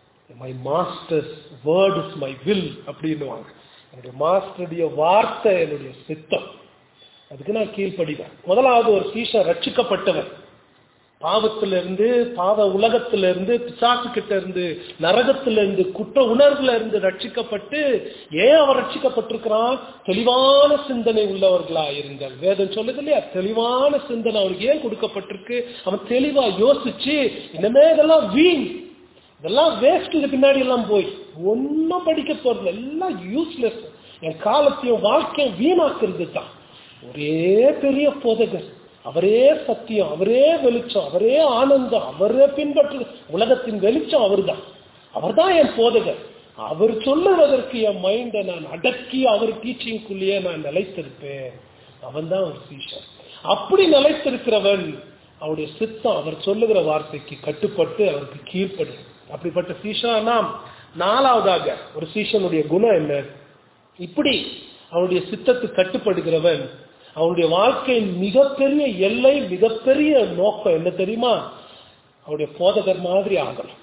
my master's word is my will அப்படின்னுவாங்க என்னுடைய மாஸ்டருடைய வார்த்தை என்னுடைய சித்தம் அதுக்கு நான் கீழ்ப்படிவேன் முதலாவது ஒரு சீஷன் ரட்சிக்கப்பட்டவன் பாவத்திலிருந்து பாவ உலகத்திலிருந்து இருந்து பிசாசு கிட்ட இருந்து நரகத்திலிருந்து இருந்து குற்ற உணர்வுல இருந்து ரட்சிக்கப்பட்டு ஏன் அவன் ரட்சிக்கப்பட்டிருக்கிறான் தெளிவான சிந்தனை உள்ளவர்களா இருங்கள் வேதம் சொல்லுது இல்லையா தெளிவான சிந்தனை அவனுக்கு ஏன் கொடுக்கப்பட்டிருக்கு அவன் தெளிவா யோசிச்சு இனிமே இதெல்லாம் வீண் இதெல்லாம் வேஸ்ட் இது பின்னாடி எல்லாம் போய் ஒன்னும் படிக்க போறது எல்லாம் யூஸ்லெஸ் என் காலத்தையும் வாழ்க்கையும் வீணாக்குறது தான் ஒரே பெரிய போதகர் அவரே சத்தியம் அவரே வெளிச்சம் அவரே ஆனந்தம் அவரே பின்பற்று உலகத்தின் வெளிச்சம் அவர்தான் அவர்தான் என் போதகர் அவர் சொல்லுவதற்கு என் மைண்டை நான் அடக்கி அவர் டீச்சிங்குள்ளேயே நான் நிலைத்திருப்பேன் அவன் தான் ஒரு சீஷன் அப்படி நிலைத்திருக்கிறவன் அவருடைய சித்தம் அவர் சொல்லுகிற வார்த்தைக்கு கட்டுப்பட்டு அவருக்கு கீழ்ப்படு அப்படிப்பட்ட சீஷா நாம் நாலாவதாக ஒரு சீஷனுடைய குணம் என்ன இப்படி அவனுடைய சித்தத்துக்கு கட்டுப்படுகிறவன் அவனுடைய வாழ்க்கையின் மிகப்பெரிய எல்லை மிகப்பெரிய நோக்கம் என்ன தெரியுமா அவருடைய போதகர் மாதிரி ஆகணும்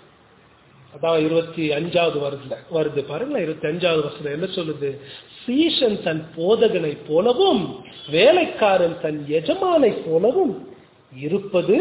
அதான் இருபத்தி அஞ்சாவது வருதுல வருது பாருங்களேன் இருபத்தி அஞ்சாவது வருஷம் என்ன சொல்லுது சீஷன் தன் போதகனை போலவும் வேலைக்காரன் தன் எஜமானை போலவும் இருப்பது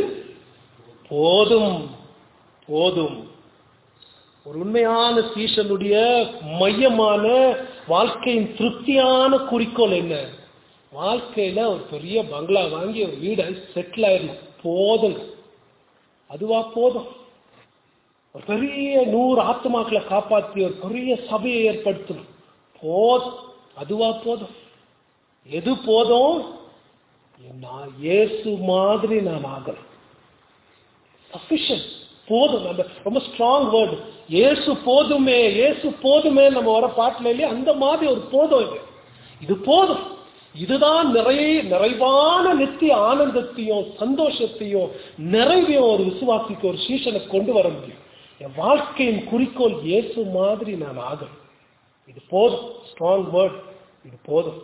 போதும் போதும் ஒரு உண்மையான சீஷனுடைய மையமான வாழ்க்கையின் திருப்தியான குறிக்கோள் என்ன வாழ்க்கையில ஒரு பெரிய பங்களா வாங்கி ஒரு வீடை செட்டில் ஆயிடணும் போதும் அதுவா போதும் ஒரு பெரிய நூறு ஆத்மாக்களை காப்பாற்றி ஒரு பெரிய சபையை ஏற்படுத்தணும் போதும் அதுவா போதும் எது போதும் நான் இயேசு மாதிரி நான் ஆகணும் சஃபிஷியன்ட் போதும் நம்ம ரொம்ப ஸ்ட்ராங் வேர்டு இயேசு போதுமே இயேசு போதுமே நம்ம வர பாட்டுல இல்லையா அந்த மாதிரி ஒரு போதும் இது இது போதும் இதுதான் நிறைய நிறைவான நித்திய ஆனந்தத்தையும் சந்தோஷத்தையும் நிறைவையும் ஒரு விசுவாசிக்கு ஒரு சீசனுக்கு கொண்டு வர முடியும் என் வாழ்க்கையின் குறிக்கோள் இயேசு மாதிரி நான் ஆகணும் இது போதும் ஸ்ட்ராங் வேர்ட் இது போதும்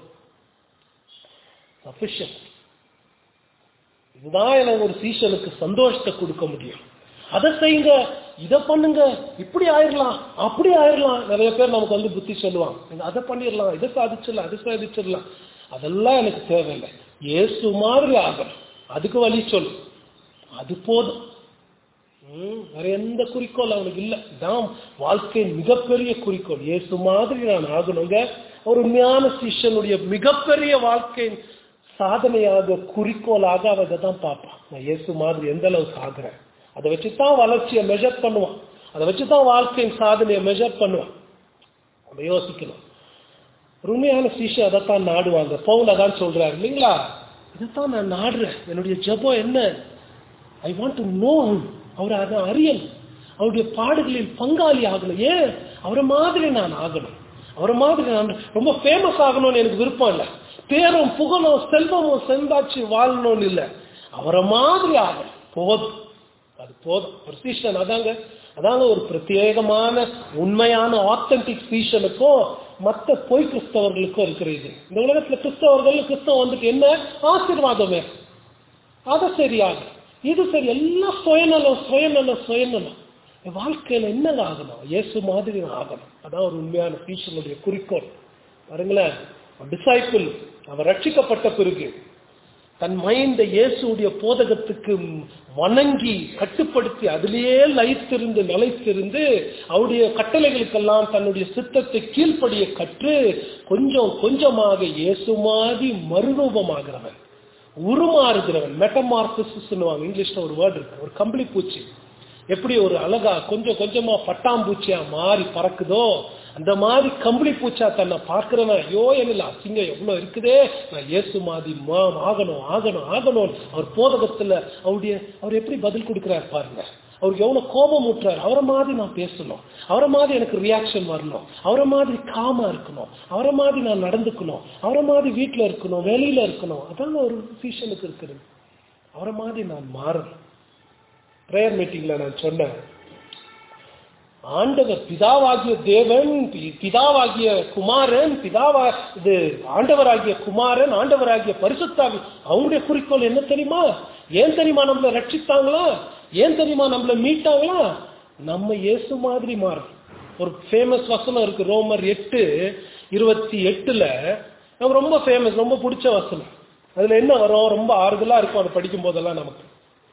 சஃபிஷியன்ட் இதுதான் எனக்கு ஒரு சீசனுக்கு சந்தோஷத்தை கொடுக்க முடியும் அதை செய்யுங்க இதை பண்ணுங்க இப்படி ஆயிரலாம் அப்படி ஆயிரலாம் நிறைய பேர் நமக்கு வந்து புத்தி சொல்லுவாங்க நீங்க அதை பண்ணிடலாம் இதை சாதிச்சிடலாம் அதை சாதிச்சிடலாம் அதெல்லாம் எனக்கு தேவையில்லை இயேசு மாதிரி ஆகணும் அதுக்கு வழி சொல்லு அது போதும் ம், வேற எந்த குறிக்கோள் அவனுக்கு இல்லை தான் வாழ்க்கையின் மிகப்பெரிய குறிக்கோள் இயேசு மாதிரி நான் ஆகணுங்க ஒரு உண்மையான சிஷ்யனுடைய மிகப்பெரிய வாழ்க்கையின் சாதனையாக குறிக்கோளாக அவன் இதை தான் பார்ப்பான் நான் இயேசு மாதிரி எந்த அளவுக்கு ஆகுறேன் அதை வச்சு தான் வளர்ச்சியை மெஷர் பண்ணுவான் அதை வச்சு தான் வாழ்க்கையின் சாதனையை மெஷர் பண்ணுவான் நம்ம யோசிக்கணும் ஒரு உண்மையான சீஷை அதைத்தான் நாடுவாங்க பவுல் அதான் சொல்றாரு இல்லைங்களா இதைத்தான் நான் நாடுறேன் என்னுடைய ஜெபம் என்ன ஐ வாண்ட் டு நோ அவர் அதை அறியணும் அவருடைய பாடுகளில் பங்காளி ஆகணும் ஏன் அவரை மாதிரி நான் ஆகணும் அவரை மாதிரி நான் ரொம்ப ஃபேமஸ் ஆகணும்னு எனக்கு விருப்பம் இல்லை பேரும் புகழும் செல்வமும் செந்தாச்சு வாழணும்னு இல்லை அவரை மாதிரி ஆகணும் போதும் அது போதும் ஒரு சீசன் அதாங்க அதாங்க ஒரு பிரத்யேகமான உண்மையான ஆத்தென்டிக் சீசனுக்கும் மற்ற பொய் கிறிஸ்தவர்களுக்கும் இருக்கிற இது இந்த உலகத்துல கிறிஸ்தவர்கள் கிறிஸ்தவம் வந்துட்டு என்ன ஆசீர்வாதமே அதை சரியாக இது சரி எல்லாம் சுயநலம் சுயநலம் சுயநலம் என் வாழ்க்கையில என்ன ஆகணும் இயேசு மாதிரி நான் ஆகணும் அதான் ஒரு உண்மையான சீசனுடைய குறிக்கோள் பாருங்களேன் டிசைப்பிள் அவன் ரட்சிக்கப்பட்ட பிறகு தன் மைண்ட இயேசுடைய போதகத்துக்கு வணங்கி கட்டுப்படுத்தி அதிலேயே லயித்திருந்து நிலைத்திருந்து அவருடைய கட்டளைகளுக்கெல்லாம் தன்னுடைய சித்தத்தை கீழ்ப்படிய கற்று கொஞ்சம் கொஞ்சமாக இயேசு மாதிரி மறுரூபமாகிறவன் உருமாறுகிறவன் மெட்டமார்பிஸ் இங்கிலீஷ்ல ஒரு வேர்டு இருக்கு ஒரு கம்பளி பூச்சி எப்படி ஒரு அழகா கொஞ்சம் கொஞ்சமா பட்டாம்பூச்சியா மாறி பறக்குதோ அந்த மாதிரி கம்பளி பூச்சா தன்னை பார்க்கிறவன் ஐயோ என்ன அசிங்கம் எவ்வளவு இருக்குதே நான் இயேசு மாதிரி மா ஆகணும் ஆகணும் ஆகணும் அவர் போதகத்துல அவருடைய அவர் எப்படி பதில் கொடுக்கிறார் பாருங்க அவருக்கு எவ்வளவு கோபம் ஊட்டுறாரு அவரை மாதிரி நான் பேசணும் அவரை மாதிரி எனக்கு ரியாக்ஷன் வரணும் அவரை மாதிரி காமா இருக்கணும் அவரை மாதிரி நான் நடந்துக்கணும் அவரை மாதிரி வீட்டுல இருக்கணும் வெளியில இருக்கணும் அதான் ஒரு சீஷனுக்கு இருக்கிறது அவரை மாதிரி நான் மாறணும் பிரேயர் மீட்டிங்ல நான் சொன்னேன் ஆண்டவர் பிதாவாகிய தேவன் பி- பிதாவாகிய குமாரன் பிதாவா இது ஆண்டவராகிய குமாரன் ஆண்டவராகிய பரிசுத்தாவி அவங்களுடைய குறிக்கோள் என்ன தெரியுமா ஏன் தெரியுமா நம்மள ரட்சித்தாங்களா ஏன் தெரியுமா நம்மள மீட்டாங்களா நம்ம இயேசு மாதிரி மாறும் ஒரு ஃபேமஸ் வசனம் இருக்கு ரோமர் எட்டு இருபத்தி எட்டுல நம்ம ரொம்ப ஃபேமஸ் ரொம்ப பிடிச்ச வசனம் அதுல என்ன வரும் ரொம்ப ஆறுதலா இருக்கும் அதை படிக்கும் போதெல்லாம் நமக்கு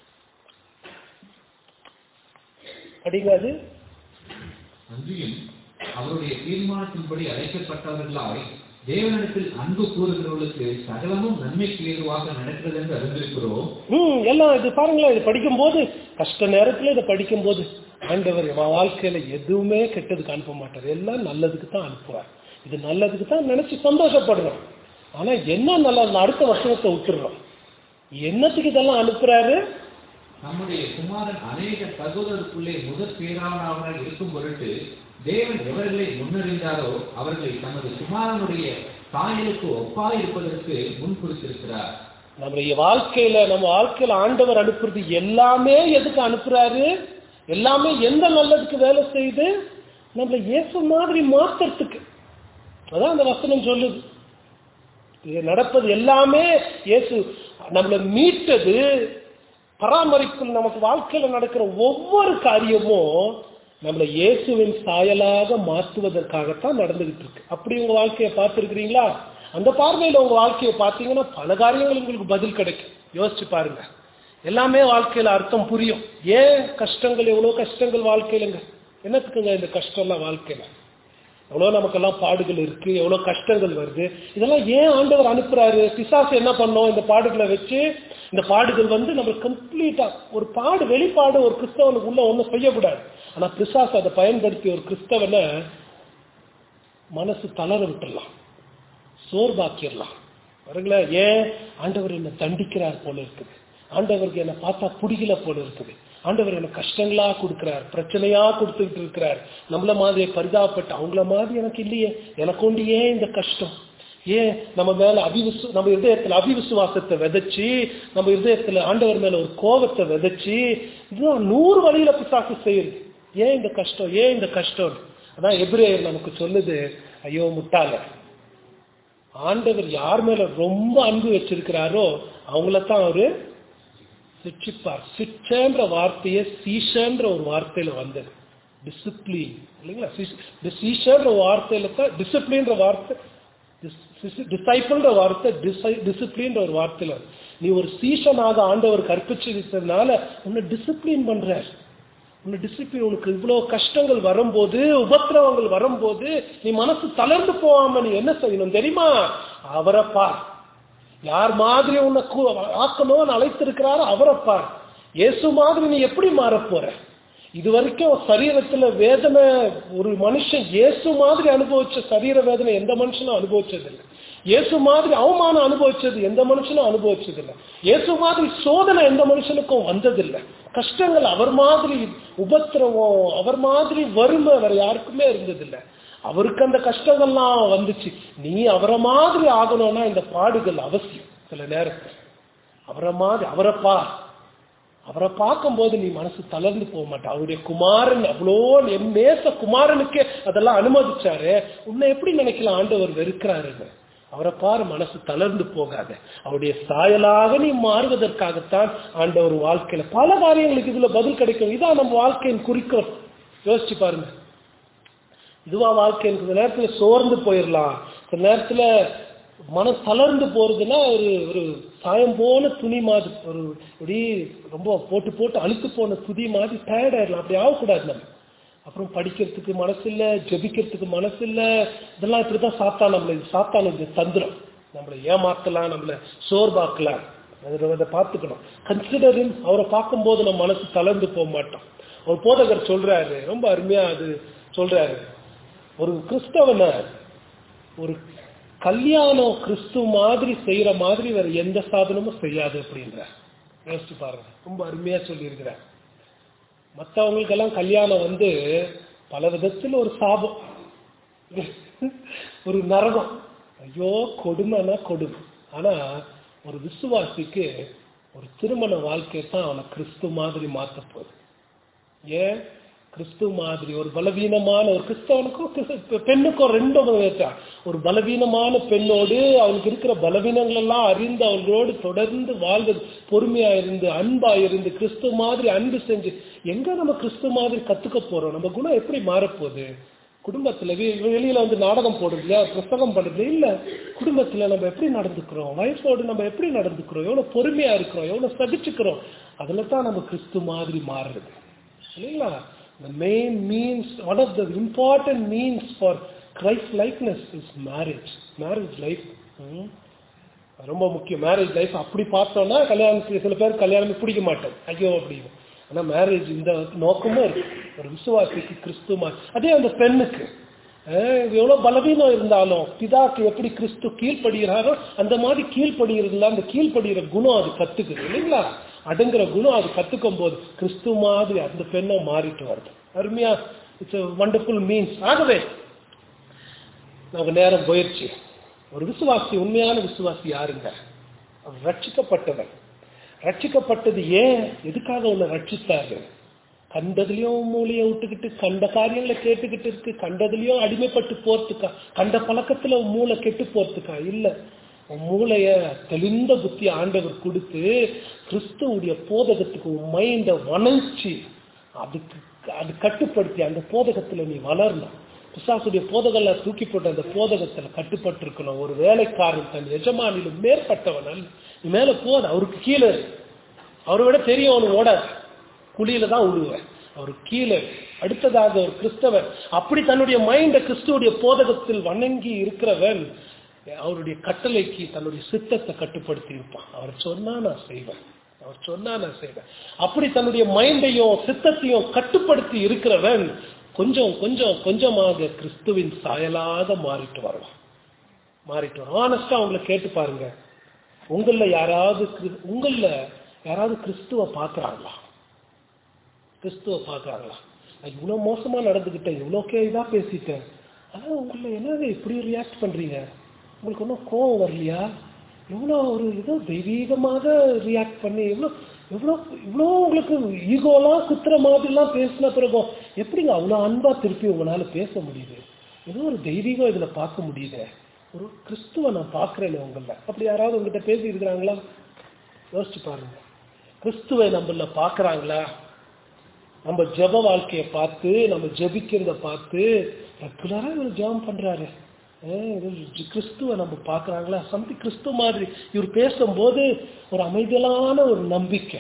படிங்க அது அன்றியும் அவருடைய தீர்மானத்தின்படி அழைக்கப்பட்டவர்களாய் தேவனிடத்தில் அன்பு கூறுகிறவர்களுக்கு சகலமும் நன்மைக்கு ஏதுவாக நடக்கிறது என்று அறிந்திருக்கிறோம் ம் எல்லாம் இது பாருங்களேன் இது படிக்கும்போது கஷ்ட நேரத்துல இதை படிக்கும்போது ஆண்டவர் என் வாழ்க்கையில எதுவுமே கெட்டதுக்கு அனுப்ப மாட்டார் எல்லாம் நல்லதுக்கு தான் அனுப்புவார் இது நல்லதுக்கு தான் நினைச்சு சந்தோஷப்படுறோம் ஆனா என்ன நல்லது அடுத்த வருஷத்தை விட்டுடுறோம் என்னத்துக்கு இதெல்லாம் அனுப்புறாரு நம்முடைய குமாரன் அநேக சகோதரருக்குள்ளே முதற் பேரானவராக இருக்கும் பொருட்டு தேவன் எவர்களை முன்னறிந்தாரோ அவர்களை தமது குமாரனுடைய சாயலுக்கு ஒப்பாய் இருப்பதற்கு முன் குறித்திருக்கிறார் நம்முடைய வாழ்க்கையில நம்ம வாழ்க்கையில ஆண்டவர் அனுப்புறது எல்லாமே எதுக்கு அனுப்புறாரு எல்லாமே எந்த நல்லதுக்கு வேலை செய்யுது நம்மள இயேசு மாதிரி மாத்துறதுக்கு அதான் அந்த வசனம் சொல்லுது இது நடப்பது எல்லாமே இயேசு நம்மளை மீட்டது பராமரிக்கும் நமக்கு வாழ்க்கையில நடக்கிற ஒவ்வொரு காரியமும் நம்மளை இயேசுவின் சாயலாக மாற்றுவதற்காகத்தான் நடந்துகிட்டு இருக்கு அப்படி உங்க வாழ்க்கையை பார்த்துருக்கிறீங்களா அந்த பார்வையில உங்க வாழ்க்கையை பார்த்தீங்கன்னா பல காரியங்கள் உங்களுக்கு பதில் கிடைக்கும் யோசிச்சு பாருங்க எல்லாமே வாழ்க்கையில அர்த்தம் புரியும் ஏன் கஷ்டங்கள் எவ்வளவு கஷ்டங்கள் வாழ்க்கையிலங்க என்னத்துக்குங்க இந்த கஷ்டம்லாம் வாழ்க்கையில எவ்வளவு நமக்கெல்லாம் பாடுகள் இருக்கு எவ்வளவு கஷ்டங்கள் வருது இதெல்லாம் ஏன் ஆண்டவர் அனுப்புறாரு பிசாசு என்ன பண்ணோம் இந்த பாடுகளை வச்சு இந்த பாடுகள் வந்து நம்ம கம்ப்ளீட்டா ஒரு பாடு வெளிப்பாடு ஒரு கிறிஸ்தவனுக்கு உள்ள ஒண்ணும் செய்யக்கூடாது ஆனா பிசாசு அதை பயன்படுத்தி ஒரு கிறிஸ்தவனை மனசு தளர விட்டுடலாம் சோர்வாக்கிடலாம் பாருங்களேன் ஏன் ஆண்டவர் என்னை தண்டிக்கிறார் போல இருக்குது ஆண்டவருக்கு என்னை பார்த்தா பிடிக்கல போல இருக்குது ஆண்டவர் எனக்கு கஷ்டங்களா கொடுக்கிறார் பிரச்சனையா கொடுத்துக்கிட்டு இருக்கிறார் நம்மள மாதிரி பரிதாபப்பட்டு அவங்கள மாதிரி எனக்கு இல்லையே எனக்கு ஒன்று ஏன் இந்த கஷ்டம் ஏன் நம்ம மேல அபிவிசு நம்ம இதயத்துல அபிவிசுவாசத்தை விதைச்சு நம்ம இதயத்துல ஆண்டவர் மேல ஒரு கோபத்தை விதைச்சு இதுதான் நூறு வழியில பிசாசு செய்யுது ஏன் இந்த கஷ்டம் ஏன் இந்த கஷ்டம் அதான் எபிரேயர் நமக்கு சொல்லுது ஐயோ முட்டாள ஆண்டவர் யார் மேல ரொம்ப அன்பு வச்சிருக்கிறாரோ அவங்களத்தான் அவரு சிக்ஷிப்பார் சிக்ஷன்ற வார்த்தையே சீஷன்ற ஒரு வார்த்தையில வந்தது டிசிப்ளின் இல்லைங்களா சீஷன்ற வார்த்தையில தான் டிசிப்ளின்ற வார்த்தை டிசைபிள்ன்ற வார்த்தை டிசிப்ளின்ற ஒரு வார்த்தையில வருது. நீ ஒரு சீஷனாக ஆண்டவர் கற்பிச்சிருக்கிறதுனால உன்னை டிசிப்ளின் பண்றார் உன்னை டிசிப்ளின் உனக்கு இவ்வளவு கஷ்டங்கள் வரும்போது உபத்திரவங்கள் வரும்போது நீ மனசு தளர்ந்து போகாம நீ என்ன செய்யணும் தெரியுமா அவரை பார் யார் மாதிரி உன்னை கூ- ஆக்கணும்னு அழைத்திருக்கிறாரோ அவரை பார் இயேசு மாதிரி நீ எப்படி மாறப் போற இது வரைக்கும் சரீரத்துல வேதனை ஒரு மனுஷன் இயேசு மாதிரி அனுபவிச்ச சரீர வேதனை எந்த மனுஷனும் அனுபவிச்சதில்லை இயேசு மாதிரி அவமானம் அனுபவிச்சது எந்த மனுஷனும் அனுபவிச்சதில்லை இயேசு மாதிரி சோதனை எந்த மனுஷனுக்கும் வந்ததில்லை கஷ்டங்கள் அவர் மாதிரி உபத்திரவம் அவர் மாதிரி வறுமை வேற யாருக்குமே இருந்ததில்லை அவருக்கு அந்த கஷ்டங்கள்லாம் வந்துச்சு நீ அவரை மாதிரி ஆகணும்னா இந்த பாடுகள் அவசியம் சில நேரத்தில் அவரை மாதிரி அவரை பார் அவரை பார்க்கும்போது நீ மனசு தளர்ந்து போக மாட்ட அவருடைய குமாரன் அவ்வளோ என் நேச குமாரனுக்கே அதெல்லாம் அனுமதிச்சாரு உன்னை எப்படி நினைக்கலாம் ஆண்டவர் வெறுக்கிறாருன்னு அவரை பாரு மனசு தளர்ந்து போகாத அவருடைய சாயலாக நீ மாறுவதற்காகத்தான் ஆண்டவர் வாழ்க்கையில பல காரியங்களுக்கு இதுல பதில் கிடைக்கும் இதான் நம்ம வாழ்க்கையின் குறிக்கோள் யோசிச்சு பாருங்க இதுவா வாழ்க்கை சில நேரத்துல சோர்ந்து போயிடலாம் சில நேரத்துல மன தளர்ந்து போறதுன்னா ஒரு ஒரு சாயம் போன துணி மாதிரி ஒரு இப்படி ரொம்ப போட்டு போட்டு அழுத்து போன துணி மாதிரி டயர்ட் ஆயிடலாம் அப்படி ஆகக்கூடாது நம்ம அப்புறம் படிக்கிறதுக்கு மனசு இல்ல ஜெபிக்கிறதுக்கு மனசு இல்ல இதெல்லாம் இப்படிதான் சாத்தா நம்மளை சாத்தான் இது தந்திரம் நம்மளை ஏமாத்தலாம் நம்மளை சோர்வாக்கலாம் அதை அதை பார்த்துக்கணும் கன்சிடரிங் அவரை பார்க்கும்போது நம்ம மனசு தளர்ந்து போக மாட்டோம் ஒரு போதகர் சொல்றாரு ரொம்ப அருமையா அது சொல்றாரு ஒரு கிறிஸ்தவனை ஒரு கல்யாணம் கிறிஸ்து மாதிரி செய்யற மாதிரி வேற எந்த சாதனமும் செய்யாது அப்படின்ற யோசிச்சு பாருங்க ரொம்ப அருமையா சொல்லியிருக்கிறார் மற்றவங்களுக்கெல்லாம் கல்யாணம் வந்து பல விதத்தில் ஒரு சாபம் ஒரு நரகம் ஐயோ கொடுமைனா கொடுமை ஆனா ஒரு விசுவாசிக்கு ஒரு திருமண வாழ்க்கை தான் அவனை கிறிஸ்து மாதிரி மாத்த போகுது ஏன் கிறிஸ்து மாதிரி ஒரு பலவீனமான ஒரு கிறிஸ்தவனுக்கும் கிறிஸ்து- பெண்ணுக்கும் ரெண்டும் விதத்தான். ஒரு பலவீனமான பெண்ணோடு அவனுக்கு இருக்கிற பலவீனங்கள் எல்லாம் அறிந்து அவங்களோடு தொடர்ந்து வாழ்வது பொறுமையா இருந்து அன்பா இருந்து கிறிஸ்து மாதிரி அன்பு செஞ்சு எங்க நம்ம கிறிஸ்து மாதிரி கத்துக்க போறோம் நம்ம குணம் எப்படி மாறப்போகுது குடும்பத்துல வெ- வெளியில வந்து நாடகம் போடுறது இல்லையா புஸ்தகம் பண்றது இல்ல குடும்பத்துல நம்ம எப்படி நடந்துக்கிறோம் வயசோடு நம்ம எப்படி நடந்துக்கிறோம் எவ்வளவு பொறுமையா இருக்கிறோம் எவ்வளவு சகிச்சுக்கிறோம் அதுல தான் நம்ம கிறிஸ்து மாதிரி மாறுறது இல்லைங்களா the main means one of the important means for Christ likeness is marriage marriage life ம். ரொம்ப முக்கியம் மேரேஜ் லைஃப் அப்படி பார்த்தோம்னா கல்யாணத்துக்கு சில பேர் கல்யாணம் பிடிக்க மாட்டோம் ஐயோ அப்படின்னு ஆனா மேரேஜ் இந்த நோக்கமும் இருக்கு ஒரு விசுவாசிக்கு கிறிஸ்துமா அதே அந்த பெண்ணுக்கு அஹ், எவ்வளவு பலவீனம் இருந்தாலும் பிதாக்கு எப்படி கிறிஸ்து கீழ்ப்படுகிறாரோ அந்த மாதிரி கீழ்ப்படுகிறதுல அந்த கீழ்ப்படுகிற குணம் அது கத்துக்குது இல்லைங்களா அடங்குற குணம் அது கத்துக்கும் போது கிறிஸ்து மாதிரி அந்த பெண்ணும் மாறிட்டு வருது அருமையா இட்ஸ் வண்டர்ஃபுல் மீன்ஸ் ஆகவே நமக்கு நேரம் போயிடுச்சு ஒரு விசுவாசி உண்மையான விசுவாசி யாருங்க அவர் ரட்சிக்கப்பட்டவன் ரட்சிக்கப்பட்டது ஏன் எதுக்காக உன்னை ரட்சித்தாரு கண்டதுலயும் மூளையை விட்டுக்கிட்டு கண்ட காரியங்களை கேட்டுக்கிட்டு இருக்கு கண்டதுலயும் அடிமைப்பட்டு போறதுக்கா கண்ட பழக்கத்துல உன் மூளை கெட்டு போறதுக்கா இல்ல உன் மூளைய தெளிந்த புத்தி ஆண்டவர் கொடுத்து கிறிஸ்துவுடைய போதகத்துக்கு உன் மைண்ட வளைச்சு அதுக்கு அது கட்டுப்படுத்தி அந்த போதகத்துல நீ வளரணும் பிசாசுடைய போதகங்களை தூக்கி போட்டு அந்த போதகத்துல கட்டுப்பட்டு இருக்கணும் ஒரு வேலைக்காரன் தன் எஜமானிலும் மேற்பட்டவன் அல்ல நீ மேல போத அவருக்கு கீழே இரு. அவரை விட தெரியும் அவனு ஓட குழியில தான் விழுவேன் அவர் கீழே அடுத்ததாக ஒரு கிறிஸ்தவன் அப்படி தன்னுடைய மைண்ட கிறிஸ்துவுடைய போதகத்தில் வணங்கி இருக்கிறவன் அவருடைய கட்டளைக்கு தன்னுடைய சித்தத்தை கட்டுப்படுத்தி இருப்பான் அவர் சொன்னா நான் செய்வேன் அவர் சொன்னா நான் செய்வேன் அப்படி தன்னுடைய மைண்டையும் சித்தத்தையும் கட்டுப்படுத்தி இருக்கிறவன் கொஞ்சம் கொஞ்சம் கொஞ்சமாக கிறிஸ்துவின் சாயலாக மாறிட்டு வருவான் மாறிட்டு வரும் ஆனஸ்டா அவங்கள கேட்டு பாருங்க உங்கள யாராவது கிறிஸ்- உங்கள யாராவது கிறிஸ்துவ பாக்குறாங்களா கிறிஸ்துவ பாக்குறாங்களா நான் இவ்வளவு மோசமா நடந்துகிட்டேன் இவ்வளவு கே இதா பேசிட்டேன் ஆனா உங்களை என்னது இப்படி ரியாக்ட் பண்றீங்க உங்களுக்கு ஒன்றும் கோவம் வரலையா எவ்வளோ ஒரு ஏதோ தெய்வீகமாக ரியாக்ட் பண்ணி எவ்வளோ எவ்வளோ இவ்வளோ உங்களுக்கு ஈகோலாம் குத்துற மாதிரிலாம் பேசின பிறகும் எப்படிங்க அவ்வளோ அன்பா திருப்பி உங்களால பேச முடியுது ஏதோ ஒரு தெய்வீகம் இதுல பார்க்க முடியுது ஒரு கிறிஸ்துவ நான் பார்க்கிறேன் உங்கள அப்படி யாராவது உங்ககிட்ட பேசி இருக்கிறாங்களா யோசிச்சு பாருங்க கிறிஸ்துவை நம்மள பார்க்கறாங்களா நம்ம ஜெப வாழ்க்கையை பார்த்து நம்ம ஜெபிக்கிறத பார்த்து ரெகுலரா இவர் ஜெபம் பண்றாரு அஹ் இவர் கிறிஸ்துவ நம்ம பார்க்கறாங்களா சம்தி கிறிஸ்துவ மாதிரி இவர் பேசும்போது ஒரு அமைதியான ஒரு நம்பிக்கை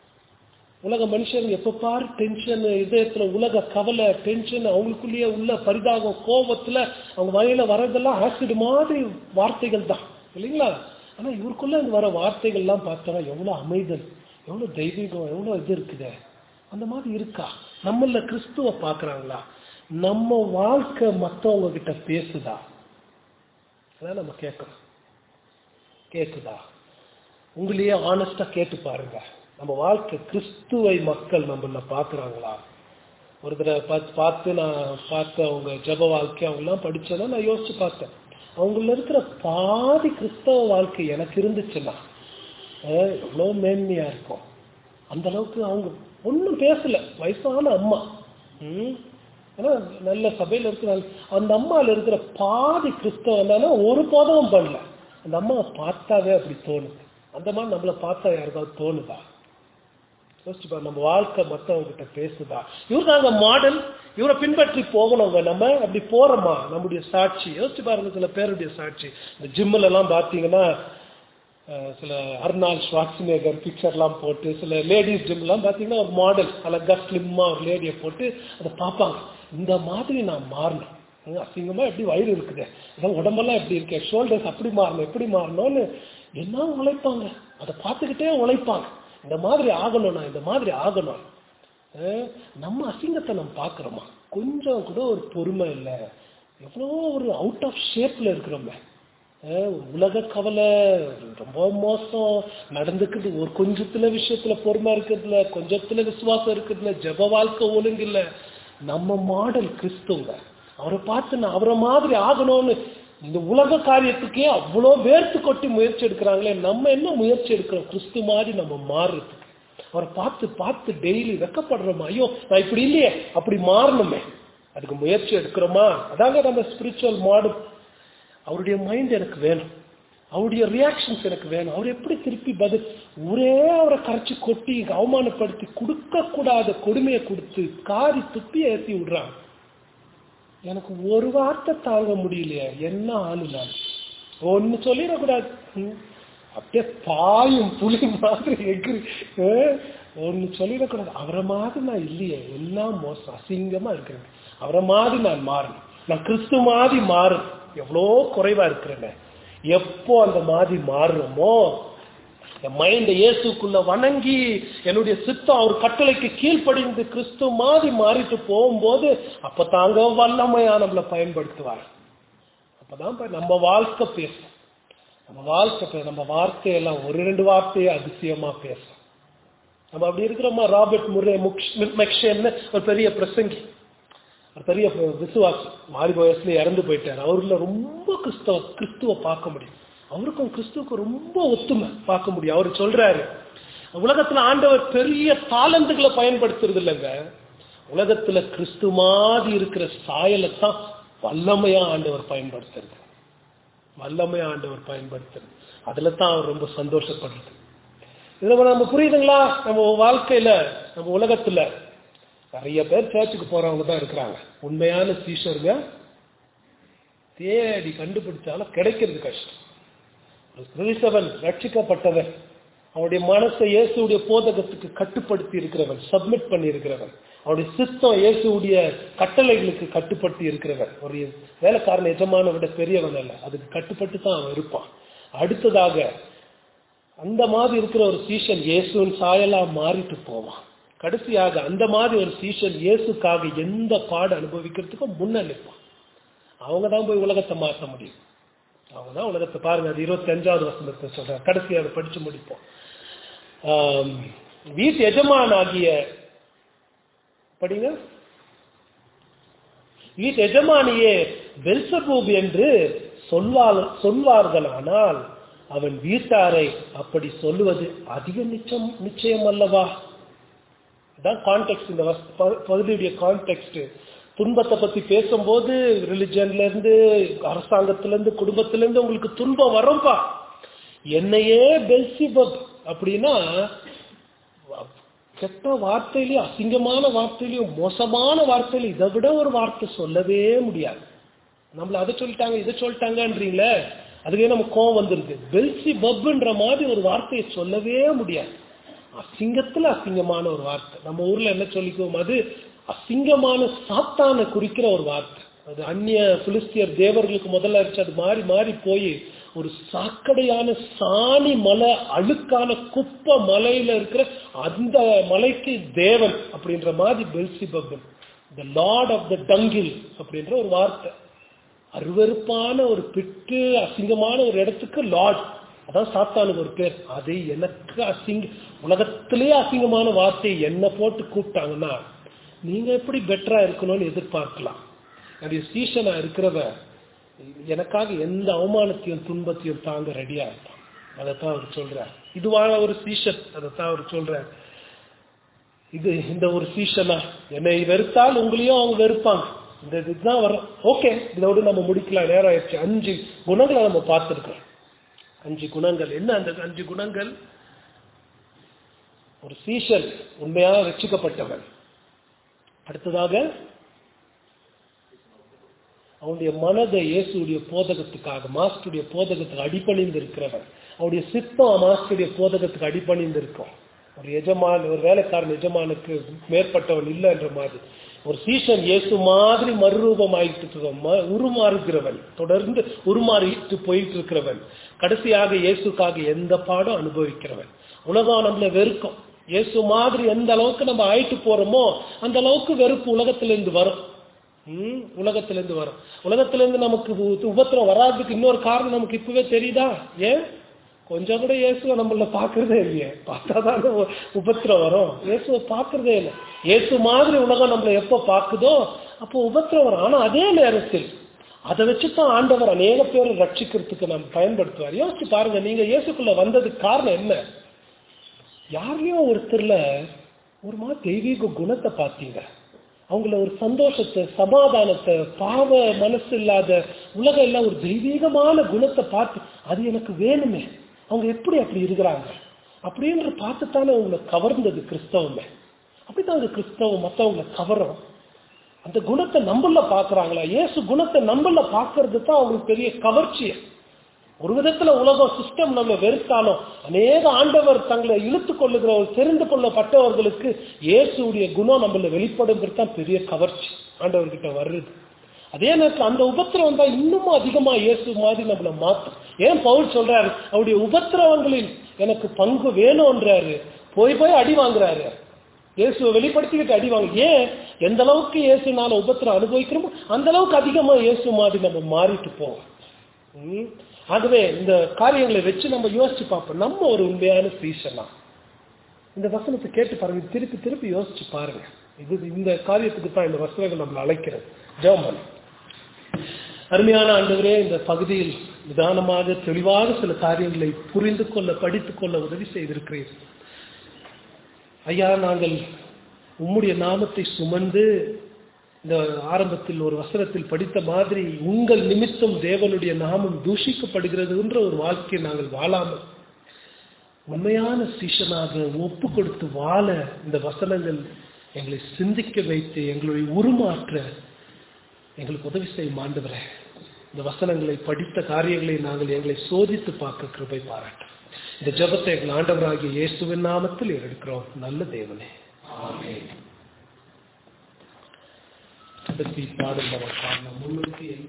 உலக மனுஷன் எப்ப பாரு டென்ஷன் இதயத்துல உலக கவலை டென்ஷன் அவங்களுக்குள்ளேயே உள்ள பரிதாபம் கோபத்துல அவங்க வகையில வர்றதெல்லாம் ஆசிட் மாதிரி வார்த்தைகள் தான் இல்லைங்களா ஆனா இவருக்குள்ள இந்த வர வார்த்தைகள்லாம் பார்த்தோம்னா எவ்வளவு அமைதல் எவ்வளவு தெய்வீகம் எவ்வளவு இது இருக்குதே அந்த மாதிரி இருக்கா நம்மள கிறிஸ்துவ பாக்குறாங்களா நம்ம வாழ்க்கை மத்தவங்க கிட்ட பேசுதா அதான் நம்ம கேட்கணும் கேக்குதா உங்களையே ஆனஸ்டா கேட்டு பாருங்க நம்ம வாழ்க்கை கிறிஸ்துவை மக்கள் நம்மள பாக்குறாங்களா ஒரு தடவை பார்த்து பார்த்து நான் பார்த்த அவங்க ஜெப வாழ்க்கை அவங்கெல்லாம் படிச்சேன்னா நான் யோசிச்சு பார்த்தேன் அவங்கள இருக்கிற பாதி கிறிஸ்தவ வாழ்க்கை எனக்கு இருந்துச்சுன்னா அஹ், எவ்வளவு மேன்மையா இருக்கும் அந்த அளவுக்கு அவங்க ஒண்ணும் பேசல வயசான அம்மா ம் ஆனா நல்ல சபையில இருக்கிற அந்த அம்மால இருக்கிற பாதி கிறிஸ்தவம் தானே ஒரு போதமும் பண்ணல அந்த அம்மாவை பார்த்தாவே அப்படி தோணுது அந்த மாதிரி நம்மள பார்த்தா யாருக்காவது தோணுதா யோசிச்சு பாரு நம்ம வாழ்க்கை மத்தவங்க கிட்ட பேசுதா இவர் நாங்க மாடல் இவரை பின்பற்றி போகணுங்க நம்ம அப்படி போறோமா நம்முடைய சாட்சி யோசிச்சு பாருங்க சில பேருடைய சாட்சி இந்த ஜிம்மில் எல்லாம் பார்த்தீங்கன்னா அஹ், சில அர்னால் ஸ்வாக்சினேகர் பிக்சர்லாம் போட்டு சில லேடிஸ் ஜிம்லாம் பார்த்தீங்கன்னா ஒரு மாடல் அழகா ஸ்லிம்மாக ஒரு லேடியை போட்டு அதை பார்ப்பாங்க இந்த மாதிரி நான் மாறணும் ஹம், அசிங்கமா எப்படி வயிறு இருக்குது இதான் உடம்பெல்லாம் எப்படி இருக்கு ஷோல்டர்ஸ் அப்படி மாறணும் எப்படி மாறணும்னு என்ன உழைப்பாங்க அதை பார்த்துக்கிட்டே உழைப்பாங்க இந்த மாதிரி ஆகணும் நான் இந்த மாதிரி ஆகணும் அஹ், நம்ம அசிங்கத்தை நம்ம பார்க்குறோமா கொஞ்சம் கூட ஒரு பொறுமை இல்லை எவ்வளோ ஒரு அவுட் ஆஃப் ஷேப்ல இருக்கிறோமே அஹ், உலக கவலை ரொம்ப மோசம் நடந்துக்குது ஒரு கொஞ்சத்துல விஷயத்துல பொறுமை இருக்கிறதுல கொஞ்சத்துல விசுவாசம் இருக்கிறதுல ஜெப வாழ்க்கை ஒழுங்கு இல்ல நம்ம மாடல் கிறிஸ்துவங்க அவரை பார்த்து நான் அவரை மாதிரி ஆகணும்னு இந்த உலக காரியத்துக்கே அவ்வளோ வேர்த்து கொட்டி முயற்சி எடுக்கிறாங்களே நம்ம என்ன முயற்சி எடுக்கிறோம் கிறிஸ்து மாதிரி நம்ம மாறுறதுக்கு அவரை பார்த்து பார்த்து டெய்லி வெக்கப்படுறோமா ஐயோ நான் இப்படி இல்லையே அப்படி மாறணுமே அதுக்கு முயற்சி எடுக்கிறோமா அதாங்க நம்ம ஸ்பிரிச்சுவல் மாடல் அவருடைய மைண்ட் எனக்கு வேணும் அவருடைய ரியாக்ஷன்ஸ் எனக்கு வேணும் அவர் எப்படி திருப்பி பதில் ஒரே அவரை கரைச்சி கொட்டி அவமானப்படுத்தி கொடுக்க கூடாத கொடுமையை கொடுத்து காரி துப்பி ஏற்றி விடுறாங்க எனக்கு ஒரு வார்த்தை தாங்க முடியலையே என்ன ஆளு நான் ஒன்னு சொல்லிடக்கூடாது ம். அப்படியே பாயும் புலி மாதிரி எகிரி அஹ், ஒன்னு சொல்லிடக்கூடாது அவரை மாதிரி நான் இல்லையே எல்லாம் மோசம் அசிங்கமா இருக்கிறேன் அவரை மாதிரி நான் மாறணும் நான் கிறிஸ்து மாதிரி மாறணும் எவ்வளோ குறைவா இருக்கிறேன் எப்போ அந்த மாதிரி மாறுறோமோ என் மைண்ட இயேசுக்குள்ள வணங்கி என்னுடைய சித்தம் அவர் கட்டளைக்கு கீழ்ப்படிந்து கிறிஸ்து மாதிரி மாறிட்டு போகும்போது அப்ப தாங்க வல்லமையா நம்மளை பயன்படுத்துவார் அப்பதான் ப- நம்ம வாழ்க்கை பேசும் நம்ம வாழ்க்கை பே- நம்ம வார்த்தையெல்லாம் ஒரு ரெண்டு வார்த்தையே அதிசயமா பேசும் நம்ம அப்படி இருக்கிறோமா ராபர்ட் முரே மெக்ஷன்னு ஒரு பெரிய பிரசங்கி ஒரு பெரிய விசுவாசி மாறி வயசுல இறந்து போயிட்டார் அவர்ல ரொம்ப கிறிஸ்தவ கிறிஸ்துவ பார்க்க முடியும் அவருக்கும் கிறிஸ்துவுக்கும் ரொம்ப ஒத்துமை பார்க்க முடியும் அவர் சொல்றாரு உலகத்துல ஆண்டவர் பெரிய தாளந்துகளை பயன்படுத்துறது இல்லைங்க உலகத்துல கிறிஸ்து மாதிரி இருக்கிற சாயலை தான் வல்லமையா ஆண்டவர் பயன்படுத்துறது வல்லமையா ஆண்டவர் பயன்படுத்துறது அதுல தான் அவர் ரொம்ப சந்தோஷப்படுறது இதுல நம்ம புரியுதுங்களா நம்ம வாழ்க்கையில நம்ம உலகத்துல நிறைய பேர் சர்ச்சுக்கு போறவங்க தான் இருக்கிறாங்க உண்மையான சீஷருங்க தேடி கண்டுபிடிச்சாலும் கிடைக்கிறது கஷ்டம் ஒரு கிறிஸ்தவன் ரட்சிக்கப்பட்டவன் அவனுடைய மனசை இயேசுடைய போதகத்துக்கு கட்டுப்படுத்தி இருக்கிறவன் சப்மிட் பண்ணி இருக்கிறவன் அவனுடைய சித்தம் இயேசுடைய கட்டளைகளுக்கு கட்டுப்படுத்தி இருக்கிறவன் ஒரு வேலைக்காரன் எஜமான விட பெரியவன் அல்ல அதுக்கு கட்டுப்பட்டு தான் அவன் இருப்பான் அடுத்ததாக அந்த மாதிரி இருக்கிற ஒரு சீஷன் இயேசுவின் சாயலா மாறிட்டு போவான் கடைசியாக அந்த மாதிரி ஒரு சீஷன் இயேசுக்காக எந்த பாடு அனுபவிக்கிறதுக்கும் முன்ன நிற்பான் அவங்க தான் போய் உலகத்தை மாற்ற முடியும் அவங்க தான் உலகத்தை பாருங்க அது இருபத்தி அஞ்சாவது வசனத்தை சொல்றேன் கடைசி அதை படிச்சு முடிப்போம் ஆம், வீட்டு எஜமான் ஆகிய படிங்க வீட்டு எஜமானியே பெல்சபூப் என்று சொல்வார் சொல்வார்களானால் அவன் வீட்டாரை அப்படி சொல்லுவது அதிக நிச்சயம் நிச்சயம் அல்லவா அதான் கான்டெக்ட் இந்த வஸ்- ப- பகுதியுடைய கான்டெக்ட் துன்பத்தை பத்தி பேசும்போது ரிலிஜன்ல இருந்து அரசாங்கத்துல இருந்து குடும்பத்துல இருந்து உங்களுக்கு துன்பம் வரும்பா என்னையே பெல்சிபப் அப்படின்னா கெட்ட வார்த்தையிலையும் அசிங்கமான வார்த்தையிலையும் மோசமான வார்த்தையிலும் இதை விட ஒரு வார்த்தை சொல்லவே முடியாது நம்மள அதை சொல்லிட்டாங்க இதை சொல்லிட்டாங்கன்றீங்களே அதுவே நம்ம கோவம் வந்துருது பெல்சி பப்ன்ற மாதிரி ஒரு வார்த்தையை சொல்லவே முடியாது அசிங்கத்துல அசிங்கமான ஒரு வார்த்தை நம்ம ஊர்ல என்ன சொல்லிக்குவோம் அது அசிங்கமான சாத்தானை குறிக்கிற ஒரு வார்த்தை அது அந்நிய பிலிஸ்தியர் தேவர்களுக்கு முதல்ல இருந்துச்சு அது மாறி மாறி போய் ஒரு சாக்கடையான சாணி மலை அழுக்கான குப்பை மலையில இருக்கிற அந்த மலைக்கு தேவன் அப்படின்ற மாதிரி பெல்சிபபன் த லார்ட் ஆஃப் த டங்கில் அப்படின்ற ஒரு வார்த்தை அருவருப்பான ஒரு பிட்டு அசிங்கமான ஒரு இடத்துக்கு லார்ட் அதான் சாத்தானுக்கு ஒரு பேர் அது எனக்கு அசிங்க உலகத்திலேயே அசிங்கமான வார்த்தையை என்ன போட்டு கூப்பிட்டாங்கன்னா நீங்க எப்படி பெட்டரா இருக்கணும்னு எதிர்பார்க்கலாம் என்னுடைய சீசனா இருக்கிறவ எனக்காக எந்த அவமானத்தையும் துன்பத்தையும் தாங்க ரெடியா இருப்பான் அதைத்தான் அவர் சொல்றார் இதுவான ஒரு சீசன் அதைத்தான் அவர் சொல்றார் இது இந்த ஒரு சீசனா என்னை வெறுத்தால் உங்களையும் அவங்க வெறுப்பாங்க இந்த இதுதான் வரும் ஓகே இதோட நம்ம முடிக்கலாம் நேரம் ஆயிடுச்சு அஞ்சு குணங்களை நம்ம பார்த்துருக்கோம் அஞ்சு குணங்கள் என்ன அந்த அஞ்சு குணங்கள் ஒரு சீசன் உண்மையாக ரட்சிக்கப்பட்டவன் அடுத்ததாக அவனுடைய மனதை இயேசுடைய போதகத்துக்காக மாஸ்டருடைய போதகத்துக்கு அடிபணிந்து இருக்கிறவன் அவருடைய சித்தம் மாஸ்டருடைய போதகத்துக்கு அடிபணிந்து இருக்கும் ஒரு எஜமான் ஒரு வேலைக்காரன் எஜமானுக்கு மேற்பட்டவன் இல்லைன்ற மாதிரி ஒரு சீசன் இயேசு மாதிரி மறுரூபம் ஆயிட்டு இருக்கிறவன், ம- உருமாறுகிறவன் தொடர்ந்து உருமாறிட்டு போயிட்டு இருக்கிறவன் கடைசியாக இயேசுக்காக எந்த பாடம் அனுபவிக்கிறவன் உலகம் நம்மள வெறுக்கும் இயேசு மாதிரி எந்த அளவுக்கு நம்ம ஆயிட்டு போறோமோ அந்த அளவுக்கு வெறுப்பு உலகத்திலிருந்து வரும் ம், உலகத்திலிருந்து வரும் உலகத்திலிருந்து நமக்கு உ- உபத்திரம் வராதுக்கு இன்னொரு காரணம் நமக்கு இப்பவே தெரியுதா ஏன் கொஞ்சம் கூட இயேசுவை நம்மள பாக்குறதே இல்லையே பார்த்தாதான் உ- உபத்திரம் வரும் இயேசுவை பார்க்கறதே இல்லை இயேசு மாதிரி உலகம் நம்மள எப்ப பார்க்குதோ அப்போ உபத்திரம் வரும் ஆனா அதே நேரத்தில் அதை வச்சுதான் ஆண்டவர் அநேக பேரை ரட்சிக்கிறதுக்கு நம்ம பயன்படுத்துவார் யோசிச்சு பாருங்க நீங்க இயேசுக்குள்ள வந்ததுக்கு காரணம் என்ன யாரையோ ஒருத்தர்ல ஒரு மாதிரி தெய்வீக குணத்தை பார்த்தீங்க அவங்கள ஒரு சந்தோஷத்தை சமாதானத்தை பாவ மனசு இல்லாத உலகம் எல்லாம் ஒரு தெய்வீகமான குணத்தை பார்த்து அது எனக்கு வேணுமே அவங்க எப்படி அப்படி இருக்கிறாங்க அப்படின்ற பார்த்துத்தானே அவங்களை கவர்ந்தது கிறிஸ்தவமே அப்படிதான் அந்த கிறிஸ்தவம் மற்றவங்களை கவரும் அந்த குணத்தை நம்மள பாக்குறாங்களா இயேசு குணத்தை நம்மள பாக்குறது தான் அவங்களுக்கு பெரிய கவர்ச்சியை ஒரு விதத்துல உலகம் சிஸ்டம் நம்மளை வெறுத்தாலும் அநேக ஆண்டவர் தங்களை இழுத்து கொள்ளுகிறவர் தெரிந்து கொள்ளப்பட்டவர்களுக்கு இயேசுடைய குணம் நம்மள வெளிப்படுங்கிறது தான் பெரிய கவர்ச்சி ஆண்டவர்கிட்ட வருது அதே நேரத்தில் அந்த உபத்திரவம் தான் இன்னமும் அதிகமா இயேசு மாதிரி நம்மளை மாற்றும் ஏன் பவுல் சொல்றாரு அவருடைய உபத்திரவங்களில் எனக்கு பங்கு வேணும்ன்றாரு போய் போய் அடி வாங்குறாரு இயேசுவை வெளிப்படுத்திக்கிட்டு அடி வாங்க ஏன் எந்த அளவுக்கு இயேசுனால உபத்திரம் அனுபவிக்கிறோமோ அந்த அளவுக்கு அதிகமா இயேசு மாதிரி நம்ம மாறிட்டு போவோம் ம். ஆகவே இந்த காரியங்களை வச்சு நம்ம யோசிச்சு பார்ப்போம் நம்ம ஒரு உண்மையான சீசனா இந்த வசனத்தை கேட்டு பாருங்க திருப்பி திருப்பி யோசிச்சு பாருங்க இது இந்த காரியத்துக்கு தான் இந்த வசனங்கள் நம்மளை அழைக்கிறது ஜெபம் அருமையான ஆண்டவரே இந்த பகுதியில் நிதானமாக தெளிவாக சில காரியங்களை புரிந்து கொள்ள படித்துக் கொள்ள உதவி செய்திருக்கிறீர் ஐயா நாங்கள் உம்முடைய நாமத்தை சுமந்து இந்த ஆரம்பத்தில் ஒரு வசனத்தில் படித்த மாதிரி உங்கள் நிமித்தம் தேவனுடைய நாமம் தூஷிக்கப்படுகிறதுன்ற ஒரு வாழ்க்கையை நாங்கள் வாழாமல் உண்மையான சீஷனாக ஒப்பு கொடுத்து வாழ இந்த வசனங்கள் எங்களை சிந்திக்க வைத்து எங்களுடைய உருமாற்ற எங்களுக்கு உதவி செய்யும் ஆண்டவரே இந்த வசனங்களை படித்த காரியங்களை நாங்கள் எங்களை சோதித்து பார்க்க கிருபை பாராட்டும் இந்த ஜெபத்தை எங்கள் ஆண்டவராகிய இயேசுவின் நாமத்தில் எடுக்கிறோம் நல்ல தேவனே கடைசி பாடல் நம்ம பாடணும் முன்னூத்தி